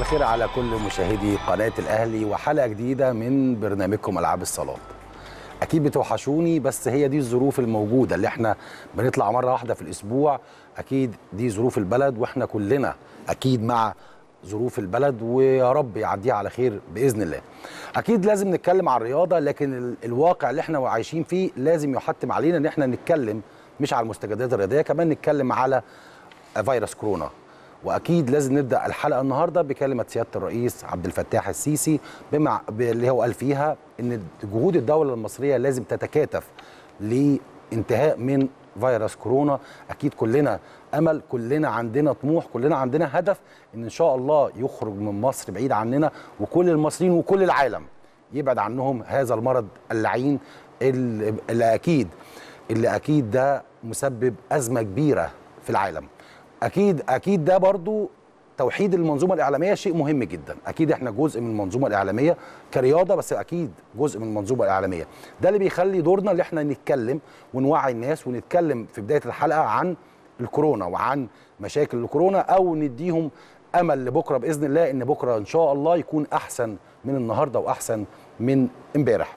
الخير على كل مشاهدي قناة الأهلي وحلقة جديدة من برنامجكم ألعاب الصالات أكيد بتوحشوني بس هي دي الظروف الموجودة اللي احنا بنطلع مرة واحدة في الأسبوع أكيد دي ظروف البلد وإحنا كلنا أكيد مع ظروف البلد ويا رب يعديها على خير باذن الله. اكيد لازم نتكلم عن الرياضه لكن ال- الواقع اللي احنا عايشين فيه لازم يحتم علينا ان احنا نتكلم مش على المستجدات الرياضيه كمان نتكلم على فيروس كورونا. واكيد لازم نبدا الحلقه النهارده بكلمه سياده الرئيس عبد الفتاح السيسي بمع اللي هو قال فيها ان جهود الدوله المصريه لازم تتكاتف لانتهاء من فيروس كورونا اكيد كلنا امل كلنا عندنا طموح كلنا عندنا هدف ان ان شاء الله يخرج من مصر بعيد عننا وكل المصريين وكل العالم يبعد عنهم هذا المرض اللعين اللي اللي اكيد اللي اكيد ده مسبب ازمه كبيره في العالم اكيد اكيد ده برضو توحيد المنظومه الاعلاميه شيء مهم جدا اكيد احنا جزء من المنظومه الاعلاميه كرياضه بس اكيد جزء من المنظومه الاعلاميه ده اللي بيخلي دورنا اللي احنا نتكلم ونوعي الناس ونتكلم في بدايه الحلقه عن الكورونا وعن مشاكل الكورونا او نديهم امل لبكره باذن الله ان بكره ان شاء الله يكون احسن من النهارده واحسن من امبارح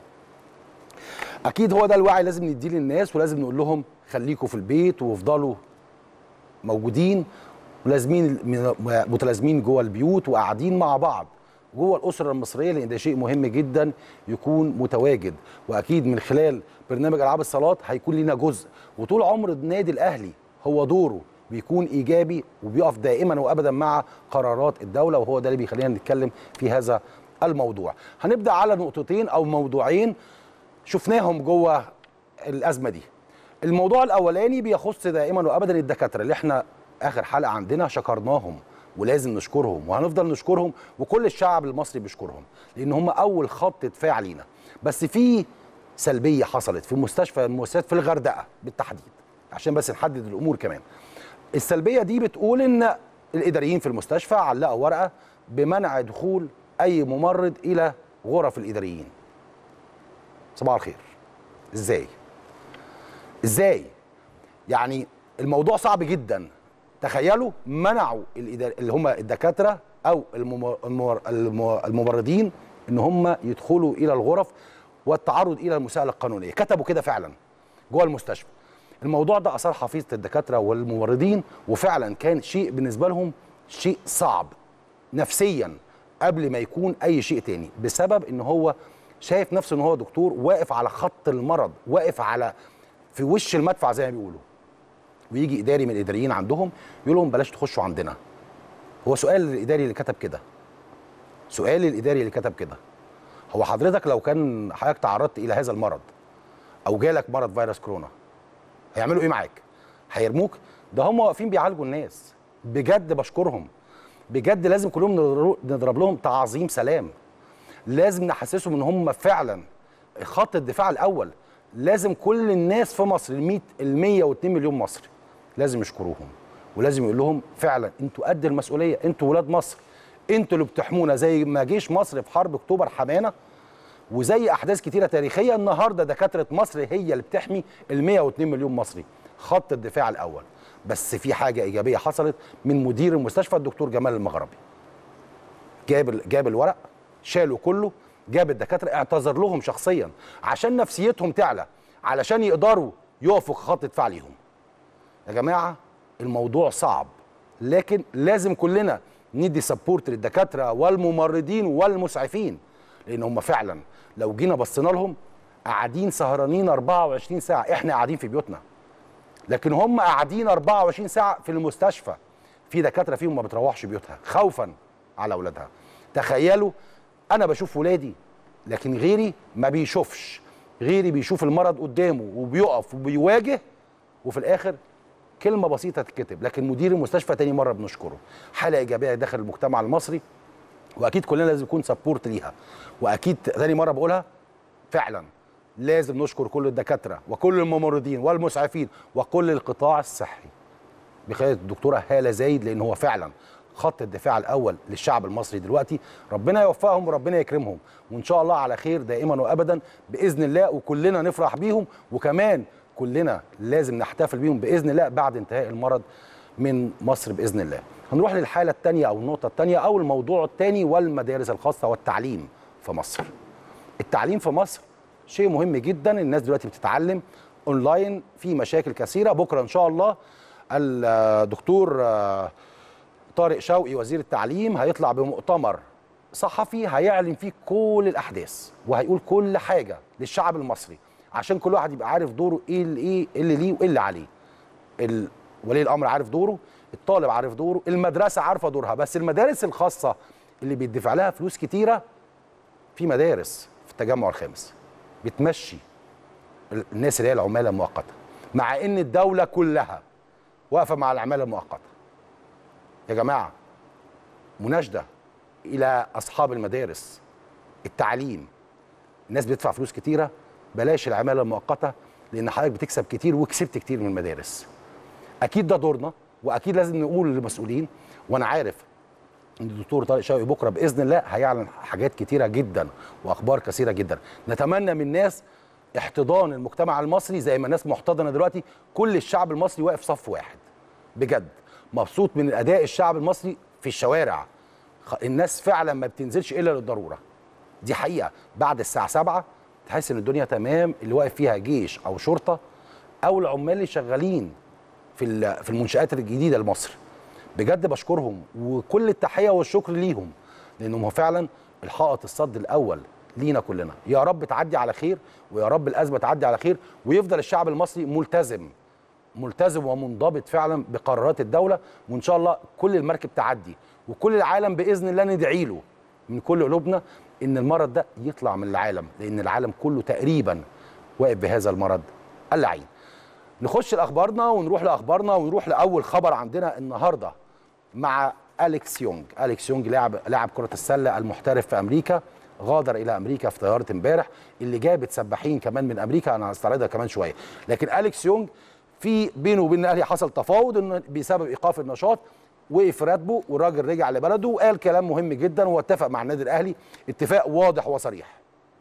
اكيد هو ده الوعي لازم نديه للناس ولازم نقول لهم خليكم في البيت وافضلوا موجودين ملازمين متلازمين جوه البيوت وقاعدين مع بعض جوه الاسره المصريه لان ده شيء مهم جدا يكون متواجد واكيد من خلال برنامج العاب الصالات هيكون لنا جزء وطول عمر النادي الاهلي هو دوره بيكون ايجابي وبيقف دائما وابدا مع قرارات الدوله وهو ده اللي بيخلينا نتكلم في هذا الموضوع هنبدا على نقطتين او موضوعين شفناهم جوه الازمه دي الموضوع الاولاني بيخص دائما وابدا الدكاتره اللي احنا اخر حلقه عندنا شكرناهم ولازم نشكرهم وهنفضل نشكرهم وكل الشعب المصري بيشكرهم لان هم اول خط دفاع لينا بس في سلبيه حصلت في مستشفى المؤسسات في الغردقه بالتحديد عشان بس نحدد الامور كمان السلبيه دي بتقول ان الاداريين في المستشفى علقوا ورقه بمنع دخول اي ممرض الى غرف الاداريين صباح الخير ازاي ازاي يعني الموضوع صعب جدا تخيلوا منعوا الإدار... اللي هم الدكاتره او الممر... الممر... الممر... الممرضين ان هم يدخلوا الى الغرف والتعرض الى المساءله القانونيه كتبوا كده فعلا جوه المستشفى الموضوع ده اثار حفيظه الدكاتره والممرضين وفعلا كان شيء بالنسبه لهم شيء صعب نفسيا قبل ما يكون اي شيء تاني بسبب ان هو شايف نفسه ان هو دكتور واقف على خط المرض واقف على في وش المدفع زي ما بيقولوا ويجي اداري من الاداريين عندهم يقول لهم بلاش تخشوا عندنا هو سؤال الاداري اللي كتب كده سؤال الاداري اللي كتب كده هو حضرتك لو كان حضرتك تعرضت الى هذا المرض او جالك مرض فيروس كورونا هيعملوا ايه معاك هيرموك ده هم واقفين بيعالجوا الناس بجد بشكرهم بجد لازم كلهم نضرب لهم تعظيم سلام لازم نحسسهم ان هم فعلا خط الدفاع الاول لازم كل الناس في مصر ال 100 ال 102 مليون مصري لازم يشكروهم ولازم يقول لهم فعلا انتوا قد المسؤوليه انتوا ولاد مصر انتوا اللي بتحمونا زي ما جيش مصر في حرب اكتوبر حمانا وزي احداث كتيره تاريخيه النهارده دكاتره مصر هي اللي بتحمي ال 102 مليون مصري خط الدفاع الاول بس في حاجه ايجابيه حصلت من مدير المستشفى الدكتور جمال المغربي جاب جاب الورق شالوا كله جاب الدكاتره اعتذر لهم شخصيا عشان نفسيتهم تعلى علشان يقدروا يقفوا خط دفاع ليهم يا جماعه الموضوع صعب لكن لازم كلنا ندي سبورت للدكاتره والممرضين والمسعفين لان هم فعلا لو جينا بصينا لهم قاعدين سهرانين 24 ساعه احنا قاعدين في بيوتنا لكن هم قاعدين 24 ساعه في المستشفى في دكاتره فيهم ما بتروحش بيوتها خوفا على اولادها تخيلوا انا بشوف ولادي لكن غيري ما بيشوفش غيري بيشوف المرض قدامه وبيقف وبيواجه وفي الاخر كلمه بسيطه تتكتب لكن مدير المستشفى تاني مره بنشكره حاله ايجابيه داخل المجتمع المصري واكيد كلنا لازم يكون سبورت ليها واكيد تاني مره بقولها فعلا لازم نشكر كل الدكاتره وكل الممرضين والمسعفين وكل القطاع الصحي بقياده الدكتوره هاله زايد لان هو فعلا خط الدفاع الاول للشعب المصري دلوقتي ربنا يوفقهم وربنا يكرمهم وان شاء الله على خير دائما وابدا باذن الله وكلنا نفرح بيهم وكمان كلنا لازم نحتفل بيهم باذن الله بعد انتهاء المرض من مصر باذن الله هنروح للحاله الثانيه او النقطه الثانيه او الموضوع الثاني والمدارس الخاصه والتعليم في مصر التعليم في مصر شيء مهم جدا الناس دلوقتي بتتعلم اونلاين في مشاكل كثيره بكره ان شاء الله الدكتور طارق شوقي وزير التعليم هيطلع بمؤتمر صحفي هيعلن فيه كل الاحداث وهيقول كل حاجه للشعب المصري عشان كل واحد يبقى عارف دوره ايه اللي ايه اللي ليه وايه اللي عليه ال- ولي الامر عارف دوره الطالب عارف دوره المدرسه عارفه دورها بس المدارس الخاصه اللي بيدفع لها فلوس كتيره في مدارس في التجمع الخامس بتمشي الناس اللي هي العماله المؤقته مع ان الدوله كلها واقفه مع العماله المؤقته يا جماعه مناشده الى اصحاب المدارس التعليم الناس بتدفع فلوس كتيره بلاش العماله المؤقته لان حضرتك بتكسب كتير وكسبت كتير من المدارس اكيد ده دورنا واكيد لازم نقول للمسؤولين وانا عارف ان الدكتور طارق شوقي بكره باذن الله هيعلن حاجات كتيره جدا واخبار كثيره جدا نتمنى من الناس احتضان المجتمع المصري زي ما الناس محتضنه دلوقتي كل الشعب المصري واقف صف واحد بجد مبسوط من اداء الشعب المصري في الشوارع خ- الناس فعلا ما بتنزلش الا للضروره دي حقيقه بعد الساعه 7 تحس ان الدنيا تمام اللي واقف فيها جيش او شرطه او العمال اللي شغالين في ال- في المنشات الجديده لمصر بجد بشكرهم وكل التحيه والشكر ليهم لانهم فعلا الحائط الصد الاول لينا كلنا يا رب تعدي على خير ويا رب الازمه تعدي على خير ويفضل الشعب المصري ملتزم ملتزم ومنضبط فعلا بقرارات الدوله وان شاء الله كل المركب تعدي وكل العالم باذن الله ندعي له من كل قلوبنا ان المرض ده يطلع من العالم لان العالم كله تقريبا واقف بهذا المرض اللعين نخش لاخبارنا ونروح لاخبارنا ونروح لاول خبر عندنا النهارده مع اليكس يونج اليكس يونج لاعب لاعب كره السله المحترف في امريكا غادر الى امريكا في طياره امبارح اللي جابت سباحين كمان من امريكا انا هستعرضها كمان شويه لكن اليكس يونج في بينه وبين الاهلي حصل تفاوض انه بسبب ايقاف النشاط وقف راتبه والراجل رجع لبلده وقال كلام مهم جدا واتفق مع النادي الاهلي اتفاق واضح وصريح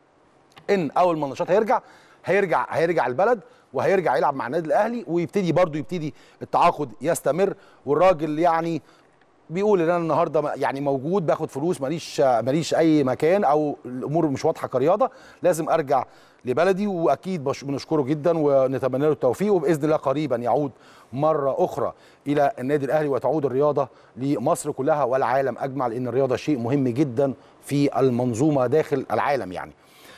ان اول ما النشاط هيرجع هيرجع هيرجع البلد وهيرجع يلعب مع النادي الاهلي ويبتدي برضه يبتدي التعاقد يستمر والراجل يعني بيقول ان انا النهارده م- يعني موجود باخد فلوس ماليش ماليش اي مكان او الامور مش واضحه كرياضه لازم ارجع لبلدي واكيد بش- بنشكره جدا ونتمنى له التوفيق وباذن الله قريبا يعود مره اخرى الى النادي الاهلي وتعود الرياضه لمصر كلها والعالم اجمع لان الرياضه شيء مهم جدا في المنظومه داخل العالم يعني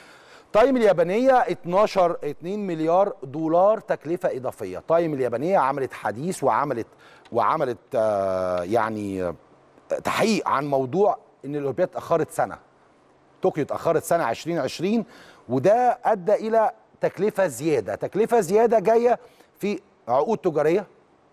تايم اليابانية 12 2 مليار دولار تكلفة إضافية تايم اليابانية عملت حديث وعملت وعملت آه يعني آه، تحقيق عن موضوع إن الأولمبياد اتأخرت سنة طوكيو اتأخرت سنة 2020 وده أدى إلى تكلفة زيادة تكلفة زيادة جاية في عقود تجارية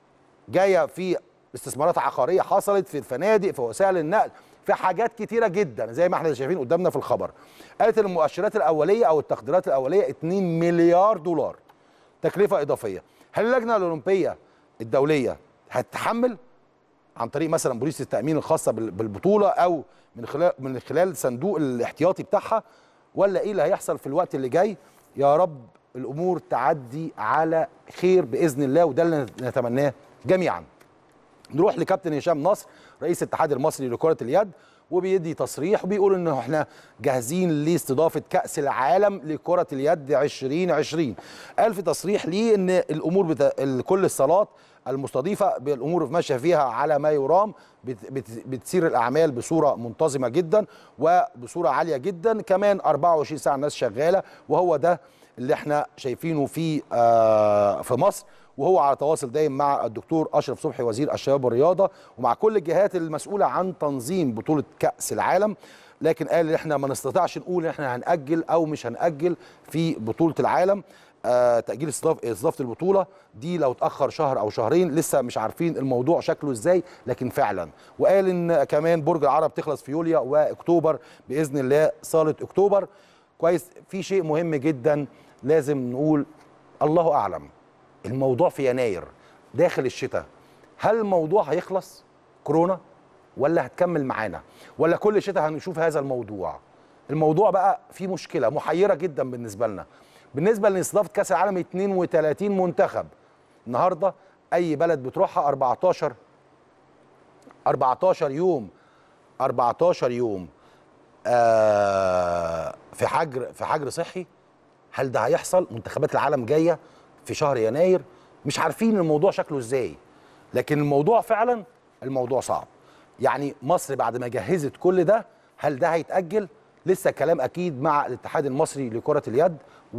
جايه في استثمارات عقاريه حصلت في الفنادق في وسائل النقل في حاجات كتيره جدا زي ما احنا شايفين قدامنا في الخبر قالت إن المؤشرات الاوليه او التقديرات الاوليه 2 مليار دولار تكلفه اضافيه هل اللجنه الاولمبيه الدوليه هتتحمل عن طريق مثلا بوليس التامين الخاصه بال- بالبطوله او من خلال من خلال صندوق الاحتياطي بتاعها ولا ايه اللي هيحصل في الوقت اللي جاي يا رب الامور تعدي على خير باذن الله وده اللي نتمناه جميعا نروح لكابتن هشام نصر رئيس الاتحاد المصري لكرة اليد وبيدي تصريح وبيقول ان احنا جاهزين لاستضافة كأس العالم لكرة اليد 2020 قال في تصريح ليه ان الامور بتا... ال- كل الصالات المستضيفة الامور ماشية فيها على ما يرام بت... بت... بتسير الاعمال بصورة منتظمة جدا وبصورة عالية جدا كمان 24 ساعة الناس شغالة وهو ده اللي احنا شايفينه في آه في مصر وهو على تواصل دايم مع الدكتور اشرف صبحي وزير الشباب والرياضه ومع كل الجهات المسؤوله عن تنظيم بطوله كاس العالم لكن قال ان احنا ما نستطيعش نقول ان احنا هنأجل او مش هنأجل في بطوله العالم آه تأجيل استضاف- استضافه البطوله دي لو اتأخر شهر او شهرين لسه مش عارفين الموضوع شكله ازاي لكن فعلا وقال ان كمان برج العرب تخلص في يوليو واكتوبر باذن الله صاله اكتوبر كويس في شيء مهم جدا لازم نقول الله اعلم الموضوع في يناير داخل الشتاء هل الموضوع هيخلص كورونا ولا هتكمل معانا ولا كل شتاء هنشوف هذا الموضوع الموضوع بقى فيه مشكله محيره جدا بالنسبه لنا بالنسبه لاستضافه كاس العالم 32 منتخب النهارده اي بلد بتروحها 14 14 يوم 14 يوم آه في حجر في حجر صحي هل ده هيحصل منتخبات العالم جايه في شهر يناير مش عارفين الموضوع شكله ازاي لكن الموضوع فعلا الموضوع صعب يعني مصر بعد ما جهزت كل ده هل ده هيتاجل لسه كلام اكيد مع الاتحاد المصري لكره اليد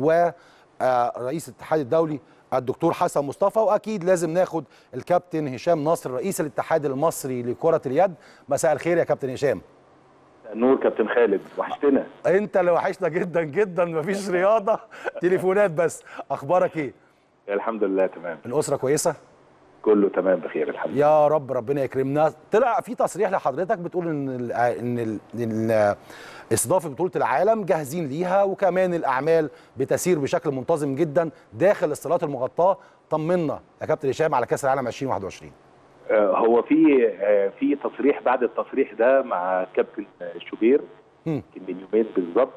ورئيس الاتحاد الدولي الدكتور حسن مصطفى واكيد لازم ناخد الكابتن هشام نصر رئيس الاتحاد المصري لكره اليد مساء الخير يا كابتن هشام نور كابتن خالد وحشتنا انت اللي وحشنا جدا جدا مفيش رياضه تليفونات بس اخبارك ايه الحمد لله تمام الاسره كويسه كله تمام بخير الحمد لله يا رب ربنا يكرمنا طلع في تصريح لحضرتك بتقول ان ال ان ال ان استضافه بطوله العالم جاهزين ليها وكمان الاعمال بتسير بشكل منتظم جدا داخل الصالات المغطاه طمنا يا كابتن هشام على كاس العالم 2021 آه، هو في آه، في تصريح بعد التصريح ده مع كابتن شوبير مم. يمكن من يومين بالظبط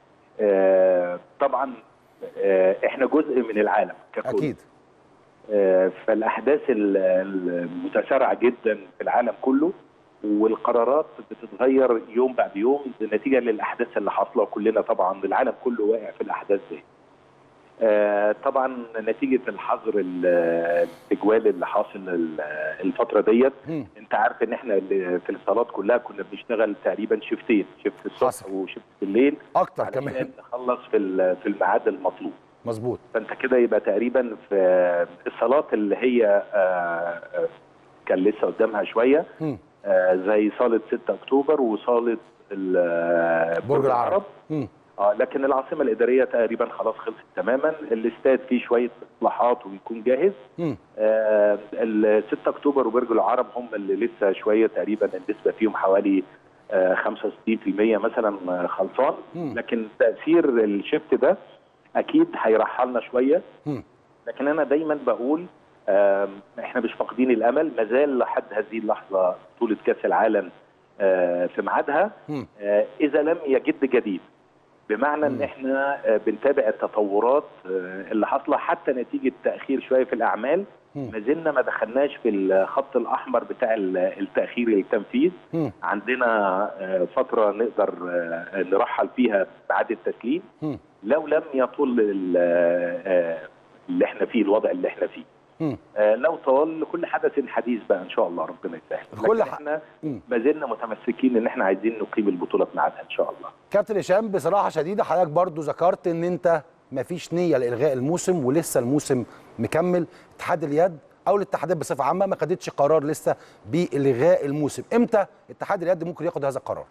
آه، طبعا آه، احنا جزء من العالم ككل اكيد آه، فالاحداث ال- المتسارعه جدا في العالم كله والقرارات بتتغير يوم بعد يوم نتيجه للاحداث اللي حاصله كلنا طبعا العالم كله واقع في الاحداث دي. آه، طبعا نتيجه الحظر ال- التجوال اللي حاصل ال- الفتره ديت مم. انت عارف ان احنا اللي في الصالات كلها كنا بنشتغل تقريبا شيفتين شيفت الصبح حصل. وشيفت بالليل اكتر علشان كمان نخلص في ال- في الميعاد المطلوب مظبوط فانت كده يبقى تقريبا في الصالات اللي هي آه، آه، كان لسه قدامها شويه مم. آه، زي صاله 6 اكتوبر وصاله ال- آه، برج العرب مم. اه لكن العاصمه الاداريه تقريبا خلاص خلصت تماما الاستاد فيه شويه اصلاحات ويكون جاهز مم. آه ال 6 اكتوبر وبرج العرب هم اللي لسه شويه تقريبا النسبه فيهم حوالي آه 65% مثلا آه، خلصان مم. لكن تاثير الشيفت ده اكيد هيرحلنا شويه مم. لكن انا دايما بقول آم، احنا مش فاقدين الامل ما زال لحد هذه اللحظه بطوله كاس العالم آه، في ميعادها مم. آه، اذا لم يجد جديد بمعنى ان مم. احنا آه، بنتابع التطورات آه، اللي حاصله حتى نتيجه تاخير شويه في الاعمال مم. ما زلنا ما دخلناش في الخط الاحمر بتاع ال- التاخير التنفيذ مم. عندنا آه، فتره نقدر آه، نرحل فيها بعد التسليم مم. لو لم يطل ال- آه، اللي احنا فيه الوضع اللي احنا فيه مم. آه، لو طال كل حدث حديث بقى ان شاء الله ربنا يسهل كل لكن ح- احنا مم. ما زلنا متمسكين ان احنا عايزين نقيم البطوله في ميعادها ان شاء الله كابتن هشام بصراحه شديده حضرتك برضو ذكرت ان انت مفيش نيه لالغاء الموسم ولسه الموسم مكمل اتحاد اليد او الاتحادات بصفه عامه ما خدتش قرار لسه بالغاء الموسم امتى اتحاد اليد ممكن ياخد هذا القرار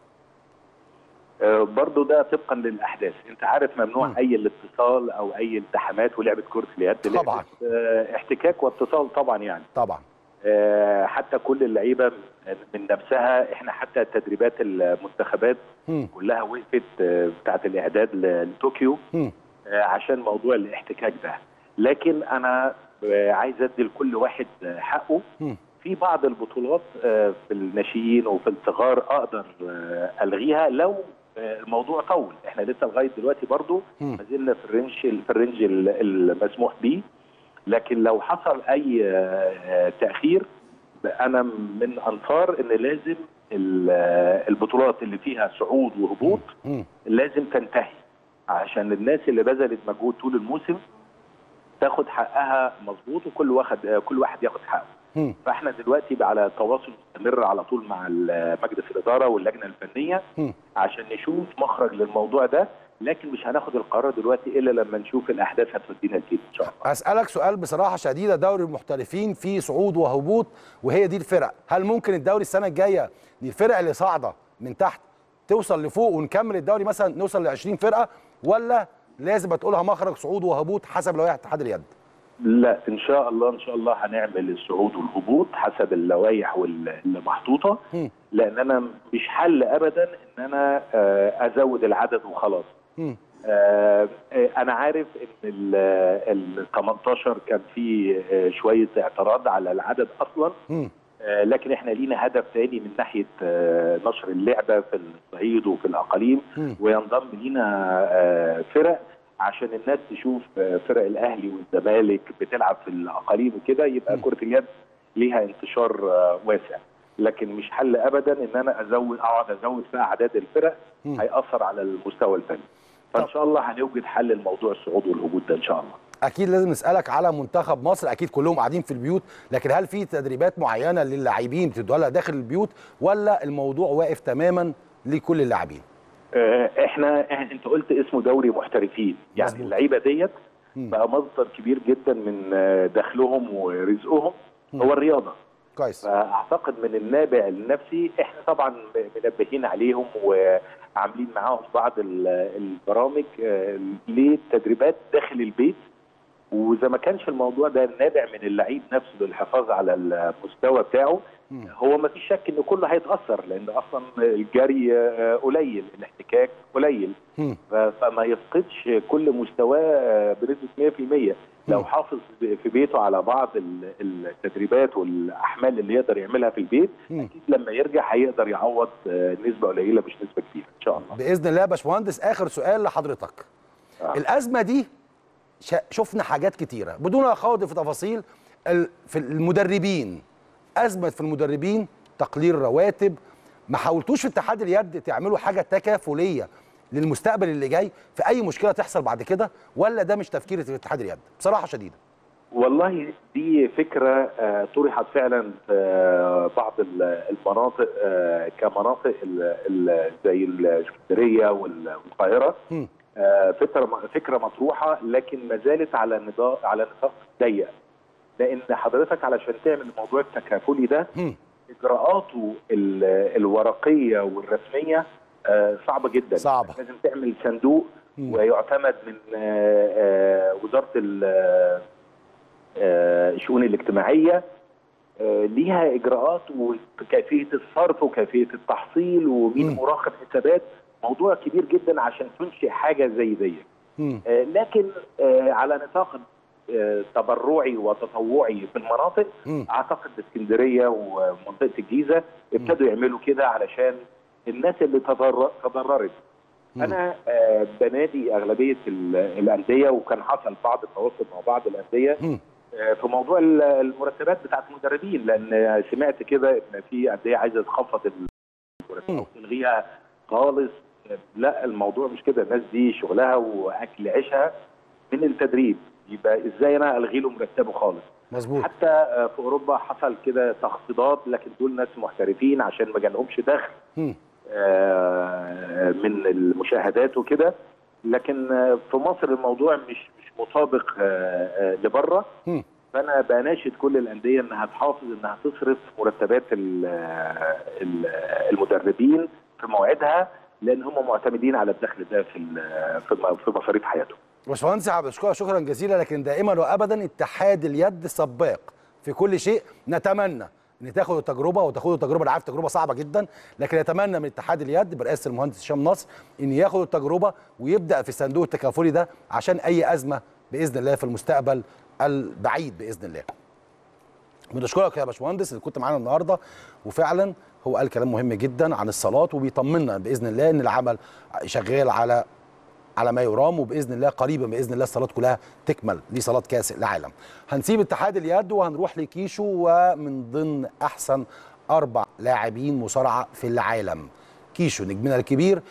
آه، برضو ده طبقا للاحداث انت عارف ممنوع مم. اي الاتصال او اي التحامات ولعبه كره اليد لعبة، طبعاً. آه، احتكاك واتصال طبعا يعني طبعا آه، حتى كل اللعيبه من نفسها احنا حتى تدريبات المنتخبات مم. كلها وقفت آه، بتاعه الاعداد ل- لطوكيو مم. آه، عشان موضوع الاحتكاك ده لكن انا آه، عايز ادي لكل واحد آه، حقه مم. في بعض البطولات آه، في الناشئين وفي الصغار اقدر آه، الغيها لو آه، الموضوع طول احنا لسه لغايه دلوقتي برضو مم. ما زلنا في الرينج في الرينج ال- المسموح به لكن لو حصل اي آه، آه، تاخير انا من انصار ان لازم ال- آه، البطولات اللي فيها صعود وهبوط مم. لازم تنتهي عشان الناس اللي بذلت مجهود طول الموسم تاخد حقها مظبوط وكل واحد آه، كل واحد ياخد حقه مم. فاحنا دلوقتي بقى على تواصل مستمر على طول مع ال- مجلس الاداره واللجنه الفنيه مم. عشان نشوف مخرج للموضوع ده لكن مش هناخد القرار دلوقتي الا لما نشوف الاحداث هتودينا لفين ان شاء الله اسالك سؤال بصراحه شديده دوري المحترفين فيه صعود وهبوط وهي دي الفرق هل ممكن الدوري السنه الجايه دي الفرق اللي صاعده من تحت توصل لفوق ونكمل الدوري مثلا نوصل ل 20 فرقه ولا لازم تقولها مخرج صعود وهبوط حسب لوائح اتحاد اليد لا ان شاء الله ان شاء الله هنعمل الصعود والهبوط حسب اللوائح وال- اللي محطوطه مم. لان انا مش حل ابدا ان انا آه، ازود العدد وخلاص مم. آه، آه، انا عارف ان ال 18 كان في آه، شويه اعتراض على العدد اصلا مم. آه، لكن احنا لينا هدف تاني من ناحيه آه، نشر اللعبه في الصعيد وفي الاقاليم مم. وينضم لينا آه، فرق عشان الناس تشوف آه، فرق الاهلي والزمالك بتلعب في الاقاليم وكده يبقى م. كره اليد ليها انتشار آه، واسع لكن مش حل ابدا ان انا ازود اقعد ازود في اعداد الفرق مم. هياثر على المستوى الفني فان طب. شاء الله هنوجد حل لموضوع الصعود والهبوط ده ان شاء الله اكيد لازم نسالك على منتخب مصر اكيد كلهم قاعدين في البيوت لكن هل في تدريبات معينه للاعبين بتدوها لها داخل البيوت ولا الموضوع واقف تماما لكل اللاعبين آه، احنا إح- انت قلت اسمه دوري محترفين يعني مظبوط. اللعيبه ديت مم. بقى مصدر كبير جدا من آه، دخلهم ورزقهم مم. هو الرياضه كويس فاعتقد من النابع النفسي احنا طبعا منبهين عليهم وعاملين معاهم بعض ال- البرامج آه، للتدريبات داخل البيت واذا ما كانش الموضوع ده نابع من اللعيب نفسه للحفاظ على المستوى بتاعه مم. هو ما فيش شك ان كله هيتاثر لان اصلا الجري آه، قليل الاحتكاك قليل مم. ف- فما يفقدش كل مستواه بنسبه 100% لو مم. حافظ في بيته على بعض ال- التدريبات والاحمال اللي يقدر يعملها في البيت مم. اكيد لما يرجع هيقدر يعوض آه، نسبه قليله مش نسبه كبيره ان شاء الله باذن الله يا باشمهندس اخر سؤال لحضرتك آه. الازمه دي شا- شفنا حاجات كتيره بدون خوض في تفاصيل ال- في المدربين ازمه في المدربين تقليل رواتب ما حاولتوش في اتحاد اليد تعملوا حاجه تكافليه للمستقبل اللي جاي في اي مشكله تحصل بعد كده ولا ده مش تفكير في اتحاد اليد بصراحه شديده والله دي فكره آه، طرحت فعلا في آه، بعض ال- المناطق آه، كمناطق ال- ال- زي الاسكندريه وال- والقاهره مم. آه، فكره فكره مطروحه لكن ما زالت على نطاق على نطاق ضيق لان حضرتك علشان تعمل الموضوع التكافلي ده مم. اجراءاته ال- الورقيه والرسميه آه، صعبه جدا صعبة. لازم تعمل صندوق مم. ويعتمد من آه، آه، وزاره ال- آه، الشؤون الاجتماعيه آه، ليها اجراءات وكيفيه الصرف وكيفيه التحصيل ومين مم. مراقب حسابات موضوع كبير جدا عشان تنشئ حاجه زي دي مم. آه، لكن آه، على نطاق آه، تبرعي وتطوعي في المناطق مم. اعتقد اسكندريه ومنطقه الجيزه ابتدوا يعملوا كده علشان الناس اللي تضرر- تضررت مم. انا آه، بنادي اغلبيه ال- الانديه وكان حصل بعض التواصل مع بعض الانديه مم. آه، في موضوع ال- المرتبات بتاعت المدربين لان سمعت كده ان في انديه عايزه تخفض المرتبات وتلغيها خالص لا الموضوع مش كده الناس دي شغلها واكل عيشها من التدريب يبقى ازاي انا الغي له مرتبه خالص مظبوط حتى آه، في اوروبا حصل كده تخفيضات لكن دول ناس محترفين عشان ما جالهمش دخل مم. آه، من المشاهدات وكده لكن آه، في مصر الموضوع مش مش مطابق آه، آه، لبره مم. فانا بناشد كل الانديه انها تحافظ انها تصرف مرتبات ال- ال- المدربين في موعدها لان هم معتمدين على الدخل ده في ال- في الم- في مصاريف حياتهم. باشمهندس عبد الشكور شكرا جزيلا لكن دائما وابدا اتحاد اليد سباق في كل شيء نتمنى ان تاخدوا التجربه وتاخدوا التجربه انا عارف تجربه صعبه جدا لكن نتمنى من اتحاد اليد برئاسه المهندس هشام نصر ان ياخد التجربه ويبدا في الصندوق التكافلي ده عشان اي ازمه باذن الله في المستقبل البعيد باذن الله. بنشكرك يا باشمهندس اللي كنت معانا النهارده وفعلا هو قال كلام مهم جدا عن الصلاه وبيطمنا باذن الله ان العمل شغال على على ما يرام وباذن الله قريبا باذن الله الصالات كلها تكمل لصالات كاس العالم. هنسيب اتحاد اليد وهنروح لكيشو ومن ضمن احسن اربع لاعبين مصارعه في العالم. كيشو نجمنا الكبير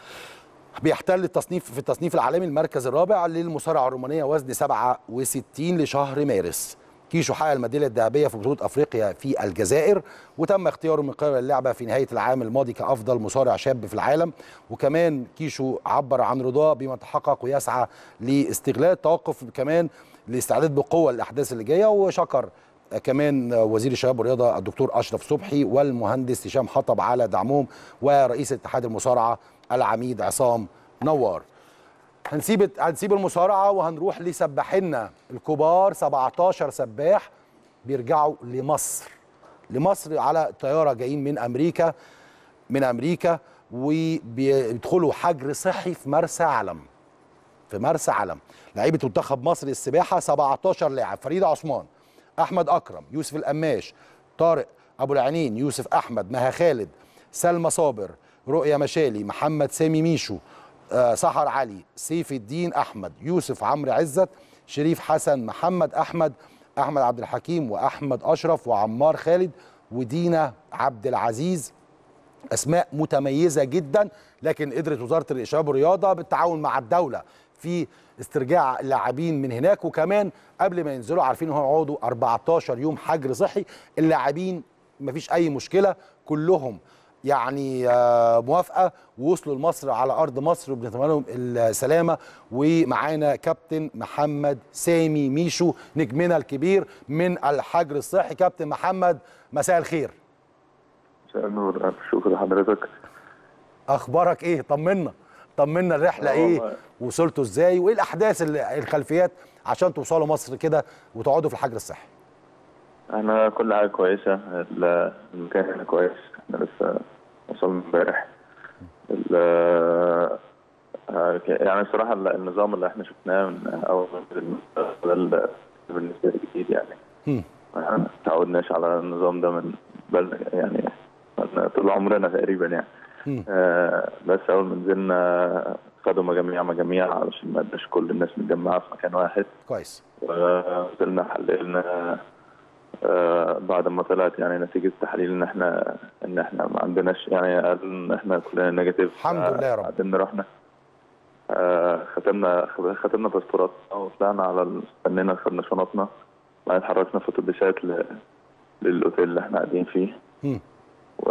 بيحتل التصنيف في التصنيف العالمي المركز الرابع للمصارعه الرومانيه وزن 67 لشهر مارس. كيشو حقق الميداليه الذهبيه في بطوله افريقيا في الجزائر وتم اختياره من قبل اللعبه في نهايه العام الماضي كافضل مصارع شاب في العالم وكمان كيشو عبر عن رضاه بما تحقق ويسعى لاستغلال التوقف كمان لاستعداد بقوه للاحداث اللي جايه وشكر كمان وزير الشباب والرياضه الدكتور اشرف صبحي والمهندس هشام حطب على دعمهم ورئيس اتحاد المصارعه العميد عصام نوار هنسيب هنسيب المصارعه وهنروح لسباحينا الكبار 17 سباح بيرجعوا لمصر لمصر على طياره جايين من امريكا من امريكا وبيدخلوا حجر صحي في مرسى علم في مرسى علم لعيبه منتخب مصر للسباحه 17 لاعب فريده عثمان احمد اكرم يوسف القماش طارق ابو العينين يوسف احمد مها خالد سلمى صابر رؤيا مشالي محمد سامي ميشو آه، سحر علي سيف الدين احمد يوسف عمرو عزت شريف حسن محمد احمد احمد عبد الحكيم واحمد اشرف وعمار خالد ودينا عبد العزيز اسماء متميزه جدا لكن قدرت وزاره الشباب والرياضه بالتعاون مع الدوله في استرجاع اللاعبين من هناك وكمان قبل ما ينزلوا عارفين ان هم يقعدوا 14 يوم حجر صحي اللاعبين مفيش اي مشكله كلهم يعني آه، موافقه ووصلوا لمصر على ارض مصر وبنتمنى لهم السلامه ومعانا كابتن محمد سامي ميشو نجمنا الكبير من الحجر الصحي كابتن محمد مساء الخير مساء النور ألف شكر لحضرتك اخبارك ايه طمنا طمنا الرحله آه ايه والله. وصلتوا ازاي وايه الاحداث اللي- الخلفيات عشان توصلوا مصر كده وتقعدوا في الحجر الصحي احنا كل حاجة كويسة ال- المكان هنا كويس احنا لسه وصلنا امبارح ال- آه، يعني الصراحة ال- النظام اللي احنا شفناه من أول ما ده ال- بالنسبة لي جديد يعني هم. ما تعودناش على النظام ده من بل يعني من طول عمرنا تقريبا يعني هم. آه بس أول ما نزلنا خدوا مجاميع مجاميع علشان ما يبقاش كل الناس متجمعة في مكان واحد كويس ونزلنا حللنا آه، بعد ما طلعت يعني نتيجة التحاليل ان احنا ان احنا ما عندناش يعني قال ان احنا كلنا نيجاتيف الحمد لله يا رب. بعدين رحنا آه، ختمنا ختمنا باسبورات وطلعنا على ال- استنينا خدنا شنطنا بعدين اتحركنا في اتوبيسات ل- للاوتيل اللي احنا قاعدين فيه هم. و...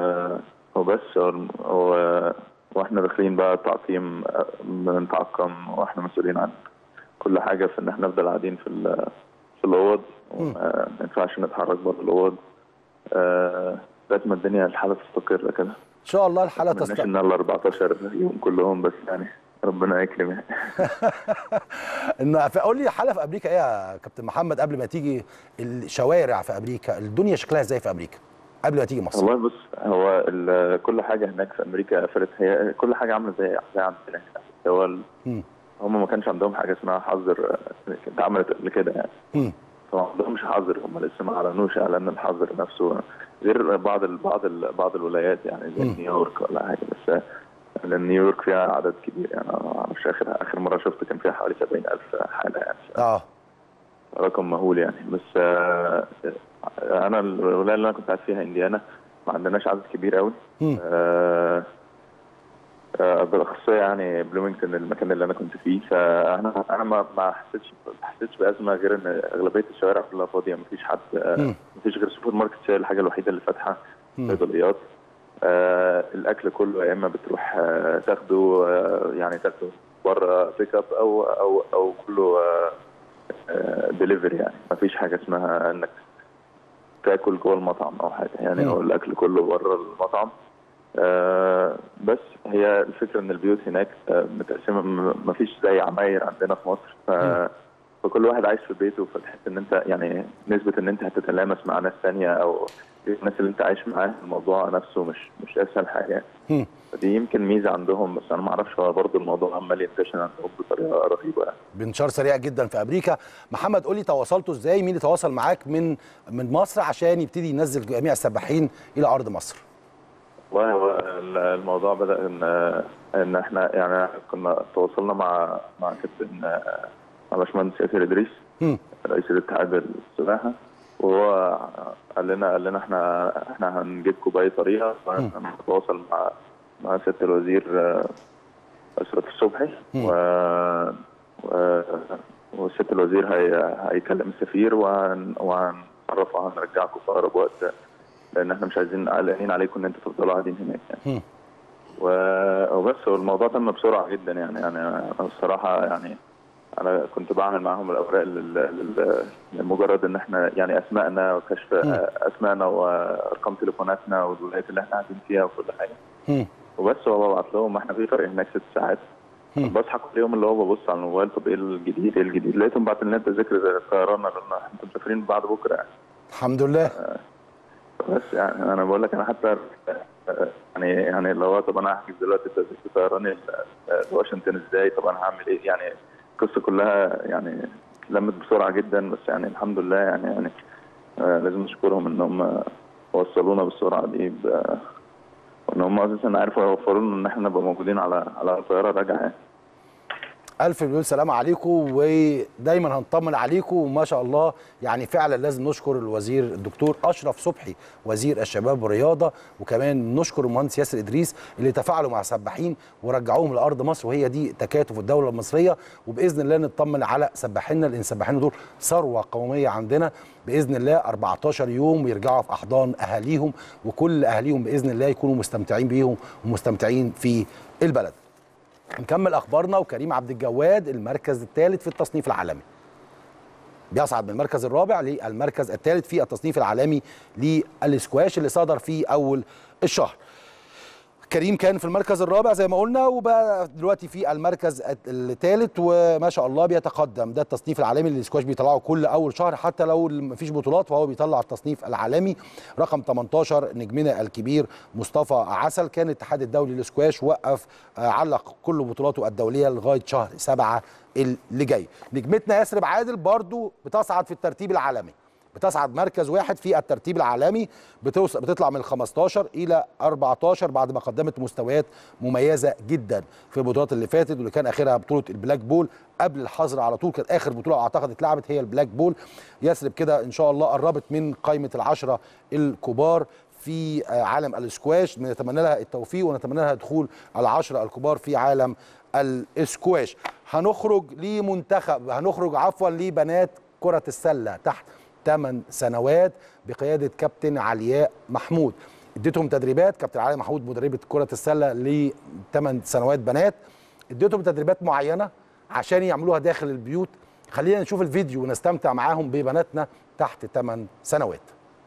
وبس و... واحنا داخلين بقى تعقيم آه، بنتعقم واحنا مسؤولين عن كل حاجه في ان احنا نفضل قاعدين في ال... في الاوض وما ينفعش نتحرك بره الاوض آه، لغايه ما الدنيا الحاله تستقر كده ان شاء الله الحاله ما تستقر ان ال 14 يوم كلهم بس يعني ربنا يكرم يعني ان فقول لي حاله في امريكا ايه يا كابتن محمد قبل ما تيجي الشوارع في امريكا الدنيا شكلها ازاي في امريكا قبل ما تيجي مصر والله بس هو ال- كل حاجه هناك في امريكا قفلت هي كل حاجه عامله زي زي عندنا هنا هو ال- هم. هم ما كانش عندهم حاجه اسمها حظر آه، كانت عملت قبل كده يعني هم. فما عندهمش حظر هم لسه ما اعلنوش اعلان الحظر نفسه غير بعض ال بعض ال بعض الولايات يعني زي مم. نيويورك ولا حاجه بس لان نيويورك فيها عدد كبير يعني انا ما اعرفش اخر اخر مره شفت كان فيها حوالي 70000 حاله يعني اه رقم مهول يعني بس آه، انا الولايه اللي انا كنت قاعد فيها انديانا ما عندناش عدد كبير قوي هم. آه، آه، بالاخص يعني بلومينغتون المكان اللي انا كنت فيه فانا انا ما ما حسيتش ما حسيتش بازمه غير ان اغلبيه الشوارع كلها فاضيه ما فيش حد مم. ما فيش غير سوبر ماركت هي الحاجه الوحيده اللي فاتحه مم. صيدليات آه الاكل كله يا اما بتروح آه تاخده آه يعني تاخده بره بيك اب او او او كله آه آه دليفري يعني ما فيش حاجه اسمها انك تاكل جوه المطعم او حاجه يعني مم. هو الاكل كله بره المطعم آه بس هي الفكره ان البيوت هناك آه متقسمه ما فيش زي عماير عندنا في مصر ف مم. فكل واحد عايش في بيته فتحس ان انت يعني نسبه ان انت هتتلامس مع ناس ثانيه او الناس اللي انت عايش معاها الموضوع نفسه مش مش اسهل حاجه هم. فدي يمكن ميزه عندهم بس انا ما اعرفش هو برضه الموضوع عمال ينتشر عندهم بطريقه رهيبه يعني. بانتشار سريع جدا في امريكا محمد قول لي تواصلتوا ازاي مين اللي تواصل معاك من من مصر عشان يبتدي ينزل جميع السباحين الى ارض مصر والله هو ال- الموضوع بدا ان ان احنا يعني كنا تواصلنا مع مع كابتن آه، مع باشمهندس ياسر ادريس هم. رئيس الاتحاد السباحه وهو قال لنا قال لنا احنا احنا هنجيبكم باي طريقه هنتواصل مع مع سياده الوزير آه، اشرف الصبحي مم. و و- وسياده الوزير هي... هيكلم السفير وهن... وهنعرف وهنرجعكم في اقرب وقت لان احنا مش عايزين قلقانين عليكم ان انتوا تفضلوا قاعدين هناك يعني. هم. و- وبس هو الموضوع تم بسرعه جدا يعني يعني انا الصراحه يعني انا كنت بعمل معاهم الاوراق لل- لل- لمجرد ان احنا يعني اسمائنا وكشف مم. اسمائنا وارقام تليفوناتنا والولايات اللي احنا قاعدين فيها وكل حاجه هم. وبس هو ببعت لهم احنا في فرق هناك ست ساعات مم. بصحى كل يوم اللي هو ببص على الموبايل طب ايه الجديد ايه الجديد لقيتهم بعت لنا تذاكر زي الطيران قالوا لنا احنا مسافرين بعد بكره يعني الحمد لله بس يعني انا بقول لك انا حتى يعني يعني اللي هو طب انا هحجز دلوقتي تذاكر طيران ل- لواشنطن ازاي طب انا هعمل ايه يعني القصه كلها يعني لمت بسرعه جدا بس يعني الحمد لله يعني يعني آه، لازم نشكرهم ان هم وصلونا بالسرعه دي ب- وان هم اساسا عرفوا يوفروا لنا ان احنا نبقى موجودين على على طياره راجعه يعني. الف مليون سلام عليكم ودايما هنطمن عليكم وما شاء الله يعني فعلا لازم نشكر الوزير الدكتور اشرف صبحي وزير الشباب والرياضه وكمان نشكر المهندس ياسر ادريس اللي تفاعلوا مع سباحين ورجعوهم لارض مصر وهي دي تكاتف الدوله المصريه وباذن الله نطمن على سباحيننا لان سباحيننا دول ثروه قوميه عندنا باذن الله 14 يوم يرجعوا في احضان اهاليهم وكل اهاليهم باذن الله يكونوا مستمتعين بيهم ومستمتعين في البلد. نكمل اخبارنا وكريم عبد الجواد المركز الثالث في التصنيف العالمي بيصعد من المركز الرابع للمركز الثالث في التصنيف العالمي للسكواش اللي صدر في اول الشهر كريم كان في المركز الرابع زي ما قلنا وبقى دلوقتي في المركز الثالث وما شاء الله بيتقدم ده التصنيف العالمي اللي السكواش بيطلعه كل اول شهر حتى لو مفيش بطولات فهو بيطلع التصنيف العالمي رقم 18 نجمنا الكبير مصطفى عسل كان الاتحاد الدولي للسكواش وقف علق كل بطولاته الدوليه لغايه شهر سبعة اللي جاي نجمتنا ياسرب عادل برضو بتصعد في الترتيب العالمي بتصعد مركز واحد في الترتيب العالمي بتوصل بتطلع من 15 الى 14 بعد ما قدمت مستويات مميزه جدا في البطولات اللي فاتت واللي كان اخرها بطوله البلاك بول قبل الحظر على طول كانت اخر بطوله اعتقد اتلعبت هي البلاك بول يسرب كده ان شاء الله قربت من قائمه العشره الكبار في عالم الاسكواش نتمنى لها التوفيق ونتمنى لها دخول العشره الكبار في عالم الاسكواش هنخرج لمنتخب هنخرج عفوا لبنات كره السله تحت 8 سنوات بقياده كابتن علياء محمود اديتهم تدريبات كابتن علياء محمود مدربه كره السله ل 8 سنوات بنات اديتهم تدريبات معينه عشان يعملوها داخل البيوت خلينا نشوف الفيديو ونستمتع معاهم ببناتنا تحت 8 سنوات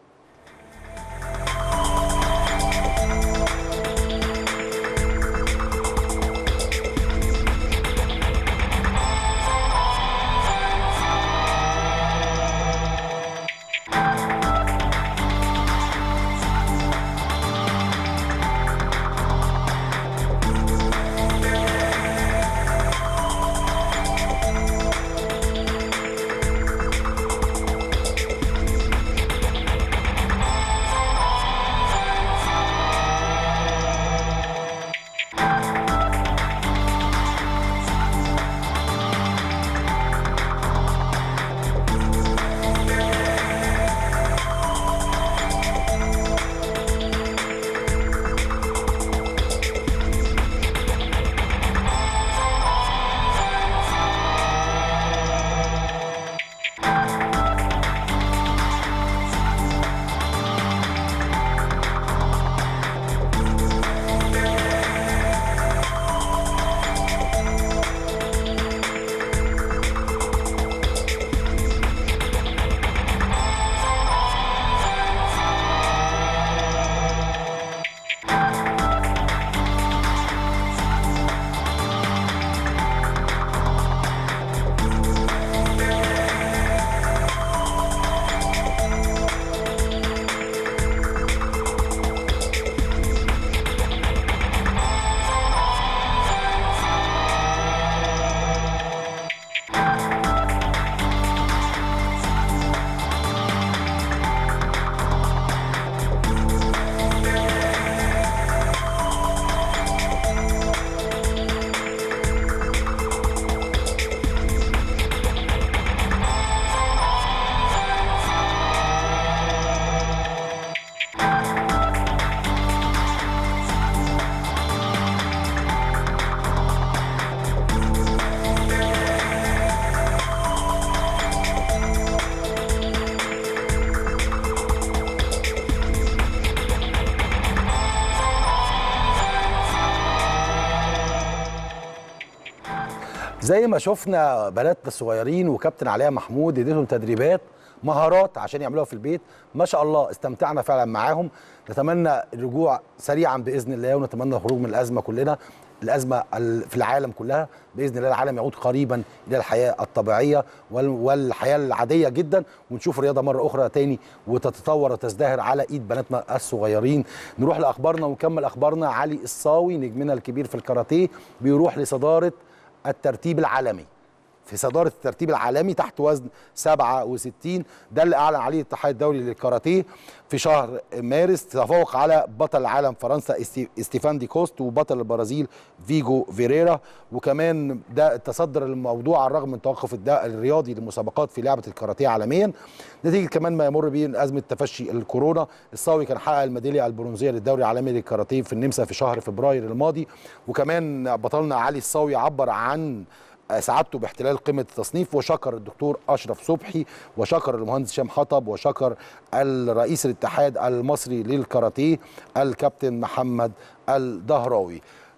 زي ما شفنا بناتنا الصغيرين وكابتن علياء محمود اديتهم تدريبات مهارات عشان يعملوها في البيت ما شاء الله استمتعنا فعلا معاهم نتمنى الرجوع سريعا باذن الله ونتمنى الخروج من الازمه كلنا الازمه في العالم كلها باذن الله العالم يعود قريبا الى الحياه الطبيعيه والحياه العاديه جدا ونشوف الرياضه مره اخرى تاني وتتطور وتزدهر على ايد بناتنا الصغيرين نروح لاخبارنا ونكمل اخبارنا علي الصاوي نجمنا الكبير في الكاراتيه بيروح لصداره الترتيب العالمي في صداره الترتيب العالمي تحت وزن 67 ده اللي اعلن عليه الاتحاد الدولي للكاراتيه في شهر مارس تفوق على بطل العالم فرنسا استي- استيفان دي كوست وبطل البرازيل فيجو فيريرا وكمان ده تصدر الموضوع على الرغم من توقف الد- الرياضي للمسابقات في لعبه الكاراتيه عالميا نتيجه كمان ما يمر به من ازمه تفشي الكورونا الصاوي كان حقق الميداليه البرونزيه للدوري العالمي للكاراتيه في النمسا في شهر فبراير الماضي وكمان بطلنا علي الصاوي عبر عن سعادته باحتلال قمه التصنيف وشكر الدكتور اشرف صبحي وشكر المهندس هشام حطب وشكر الرئيس الاتحاد المصري للكاراتيه الكابتن محمد الدهراوي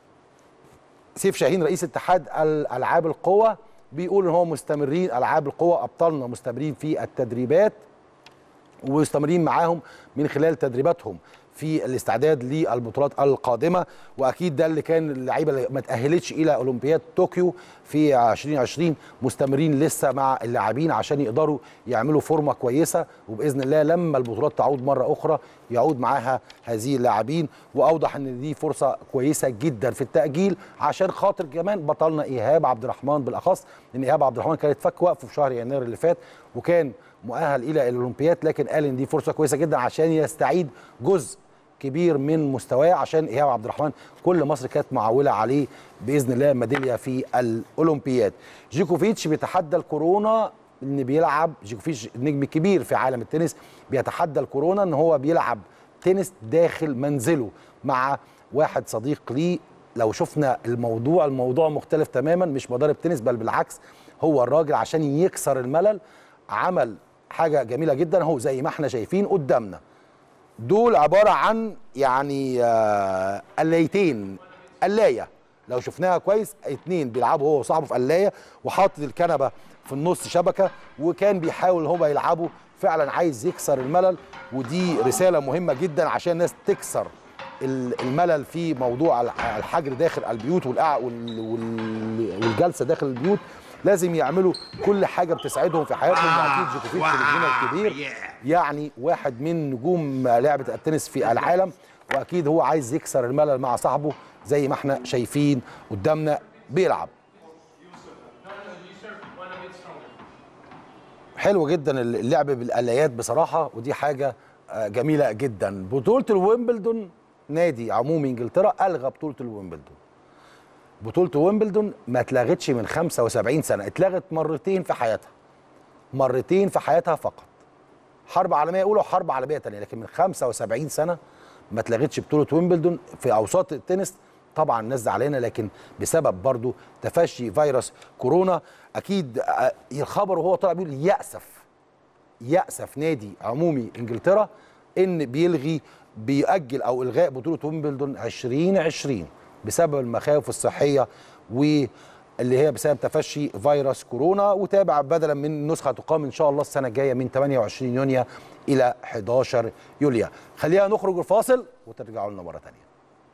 سيف شاهين رئيس اتحاد الالعاب القوى بيقول ان هو مستمرين العاب القوى ابطالنا مستمرين في التدريبات ومستمرين معاهم من خلال تدريباتهم في الاستعداد للبطولات القادمه واكيد ده اللي كان اللعيبه اللي ما تاهلتش الى اولمبياد طوكيو في 2020 مستمرين لسه مع اللاعبين عشان يقدروا يعملوا فورمه كويسه وباذن الله لما البطولات تعود مره اخرى يعود معاها هذه اللاعبين واوضح ان دي فرصه كويسه جدا في التاجيل عشان خاطر كمان بطلنا ايهاب عبد الرحمن بالاخص لان ايهاب عبد الرحمن كانت فك وقفه في شهر يناير اللي فات وكان مؤهل الى الاولمبياد لكن قال ان دي فرصه كويسه جدا عشان يستعيد جزء كبير من مستواه عشان ايهاب عبد الرحمن كل مصر كانت معوله عليه باذن الله ميداليه في الاولمبياد جيكوفيتش بيتحدى الكورونا ان بيلعب جيكوفيتش النجم الكبير في عالم التنس بيتحدى الكورونا ان هو بيلعب تنس داخل منزله مع واحد صديق ليه لو شفنا الموضوع الموضوع مختلف تماما مش مضارب تنس بل بالعكس هو الراجل عشان يكسر الملل عمل حاجه جميله جدا اهو زي ما احنا شايفين قدامنا دول عباره عن يعني آه، قلايتين قلايه لو شفناها كويس اتنين بيلعبوا هو وصاحبه في قلايه وحاطط الكنبه في النص شبكه وكان بيحاول هو يلعبوا فعلا عايز يكسر الملل ودي رساله مهمه جدا عشان الناس تكسر ال- الملل في موضوع الح- الحجر داخل البيوت والقع- وال- وال- والجلسه داخل البيوت لازم يعملوا كل حاجه بتساعدهم في حياتهم واكيد جوكوفيتش النجم الكبير يعني واحد من نجوم لعبه التنس في العالم واكيد هو عايز يكسر الملل مع صاحبه زي ما احنا شايفين قدامنا بيلعب حلو جدا اللعب بالآليات بصراحة ودي حاجة آه، جميلة جدا بطولة الويمبلدون نادي عمومي انجلترا ألغى بطولة الويمبلدون بطولة ويمبلدون ما اتلغتش من 75 سنة اتلغت مرتين في حياتها مرتين في حياتها فقط حرب عالمية أولى وحرب عالمية تانية لكن من 75 سنة ما اتلغتش بطولة ويمبلدون في أوساط التنس طبعا الناس زعلانة لكن بسبب برضو تفشي فيروس كورونا أكيد آه، الخبر وهو طالع بيقول يأسف يأسف نادي عمومي انجلترا ان بيلغي بيأجل او الغاء بطولة ويمبلدون 2020 بسبب المخاوف الصحية واللي هي بسبب تفشي فيروس كورونا وتابع بدلا من نسخة تقام ان شاء الله السنة الجاية من 28 يونيو الى 11 يوليو خلينا نخرج الفاصل وترجعوا لنا مرة تانية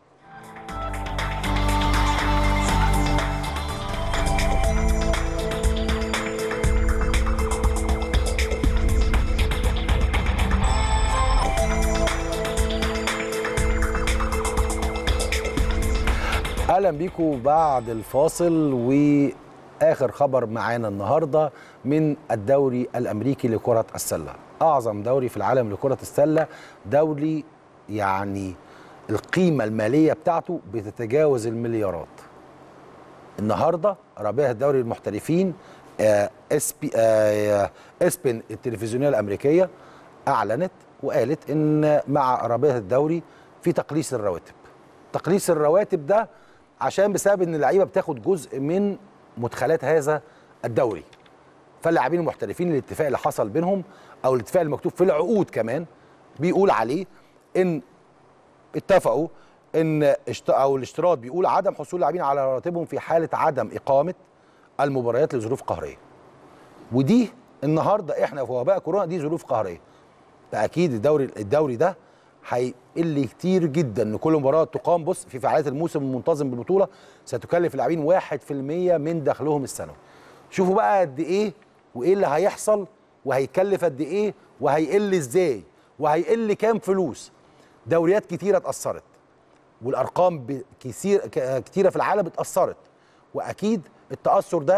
اهلا بيكم بعد الفاصل واخر خبر معانا النهارده من الدوري الامريكي لكره السله اعظم دوري في العالم لكره السله دوري يعني القيمه الماليه بتاعته بتتجاوز المليارات النهارده رابطه دوري المحترفين آه، اس بي آه، اسبن التلفزيونيه الامريكيه اعلنت وقالت ان مع رابطه الدوري في تقليص الرواتب تقليص الرواتب ده عشان بسبب ان اللعيبه بتاخد جزء من مدخلات هذا الدوري فاللاعبين المحترفين الاتفاق اللي حصل بينهم او الاتفاق المكتوب في العقود كمان بيقول عليه ان اتفقوا ان اشت... او الاشتراط بيقول عدم حصول اللاعبين على رواتبهم في حاله عدم اقامه المباريات لظروف قهريه ودي النهارده احنا في وباء كورونا دي ظروف قهريه فاكيد الدوري الدوري ده هيقل كتير جدا ان كل مباراه تقام بص في فعاليات الموسم المنتظم بالبطوله ستكلف اللاعبين 1% من دخلهم السنوي شوفوا بقى قد ايه وايه اللي هيحصل وهيكلف قد ايه وهيقل ازاي وهيقل كام فلوس دوريات كتيره اتاثرت والارقام ب- كثير ك- كتيره في العالم اتاثرت واكيد التاثر ده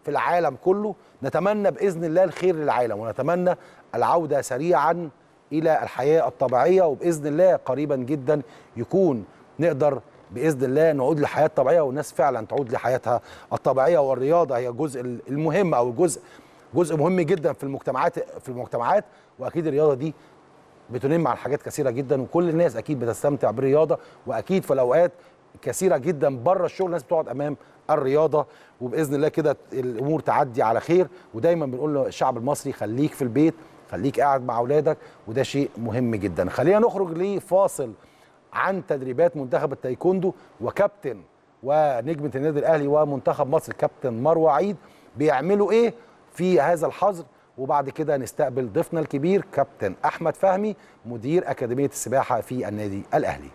في العالم كله نتمنى باذن الله الخير للعالم ونتمنى العوده سريعا الى الحياه الطبيعيه وباذن الله قريبا جدا يكون نقدر باذن الله نعود للحياه الطبيعيه والناس فعلا تعود لحياتها الطبيعيه والرياضه هي الجزء المهم او الجزء جزء مهم جدا في المجتمعات في المجتمعات واكيد الرياضه دي بتنم عن حاجات كثيره جدا وكل الناس اكيد بتستمتع بالرياضه واكيد في الاوقات كثيره جدا بره الشغل الناس بتقعد امام الرياضه وباذن الله كده الامور تعدي على خير ودايما بنقول للشعب المصري خليك في البيت خليك قاعد مع اولادك وده شيء مهم جدا خلينا نخرج لفاصل عن تدريبات منتخب التايكوندو وكابتن ونجمه النادي الاهلي ومنتخب مصر كابتن مروه عيد بيعملوا ايه في هذا الحظر وبعد كده نستقبل ضيفنا الكبير كابتن احمد فهمي مدير اكاديميه السباحه في النادي الاهلي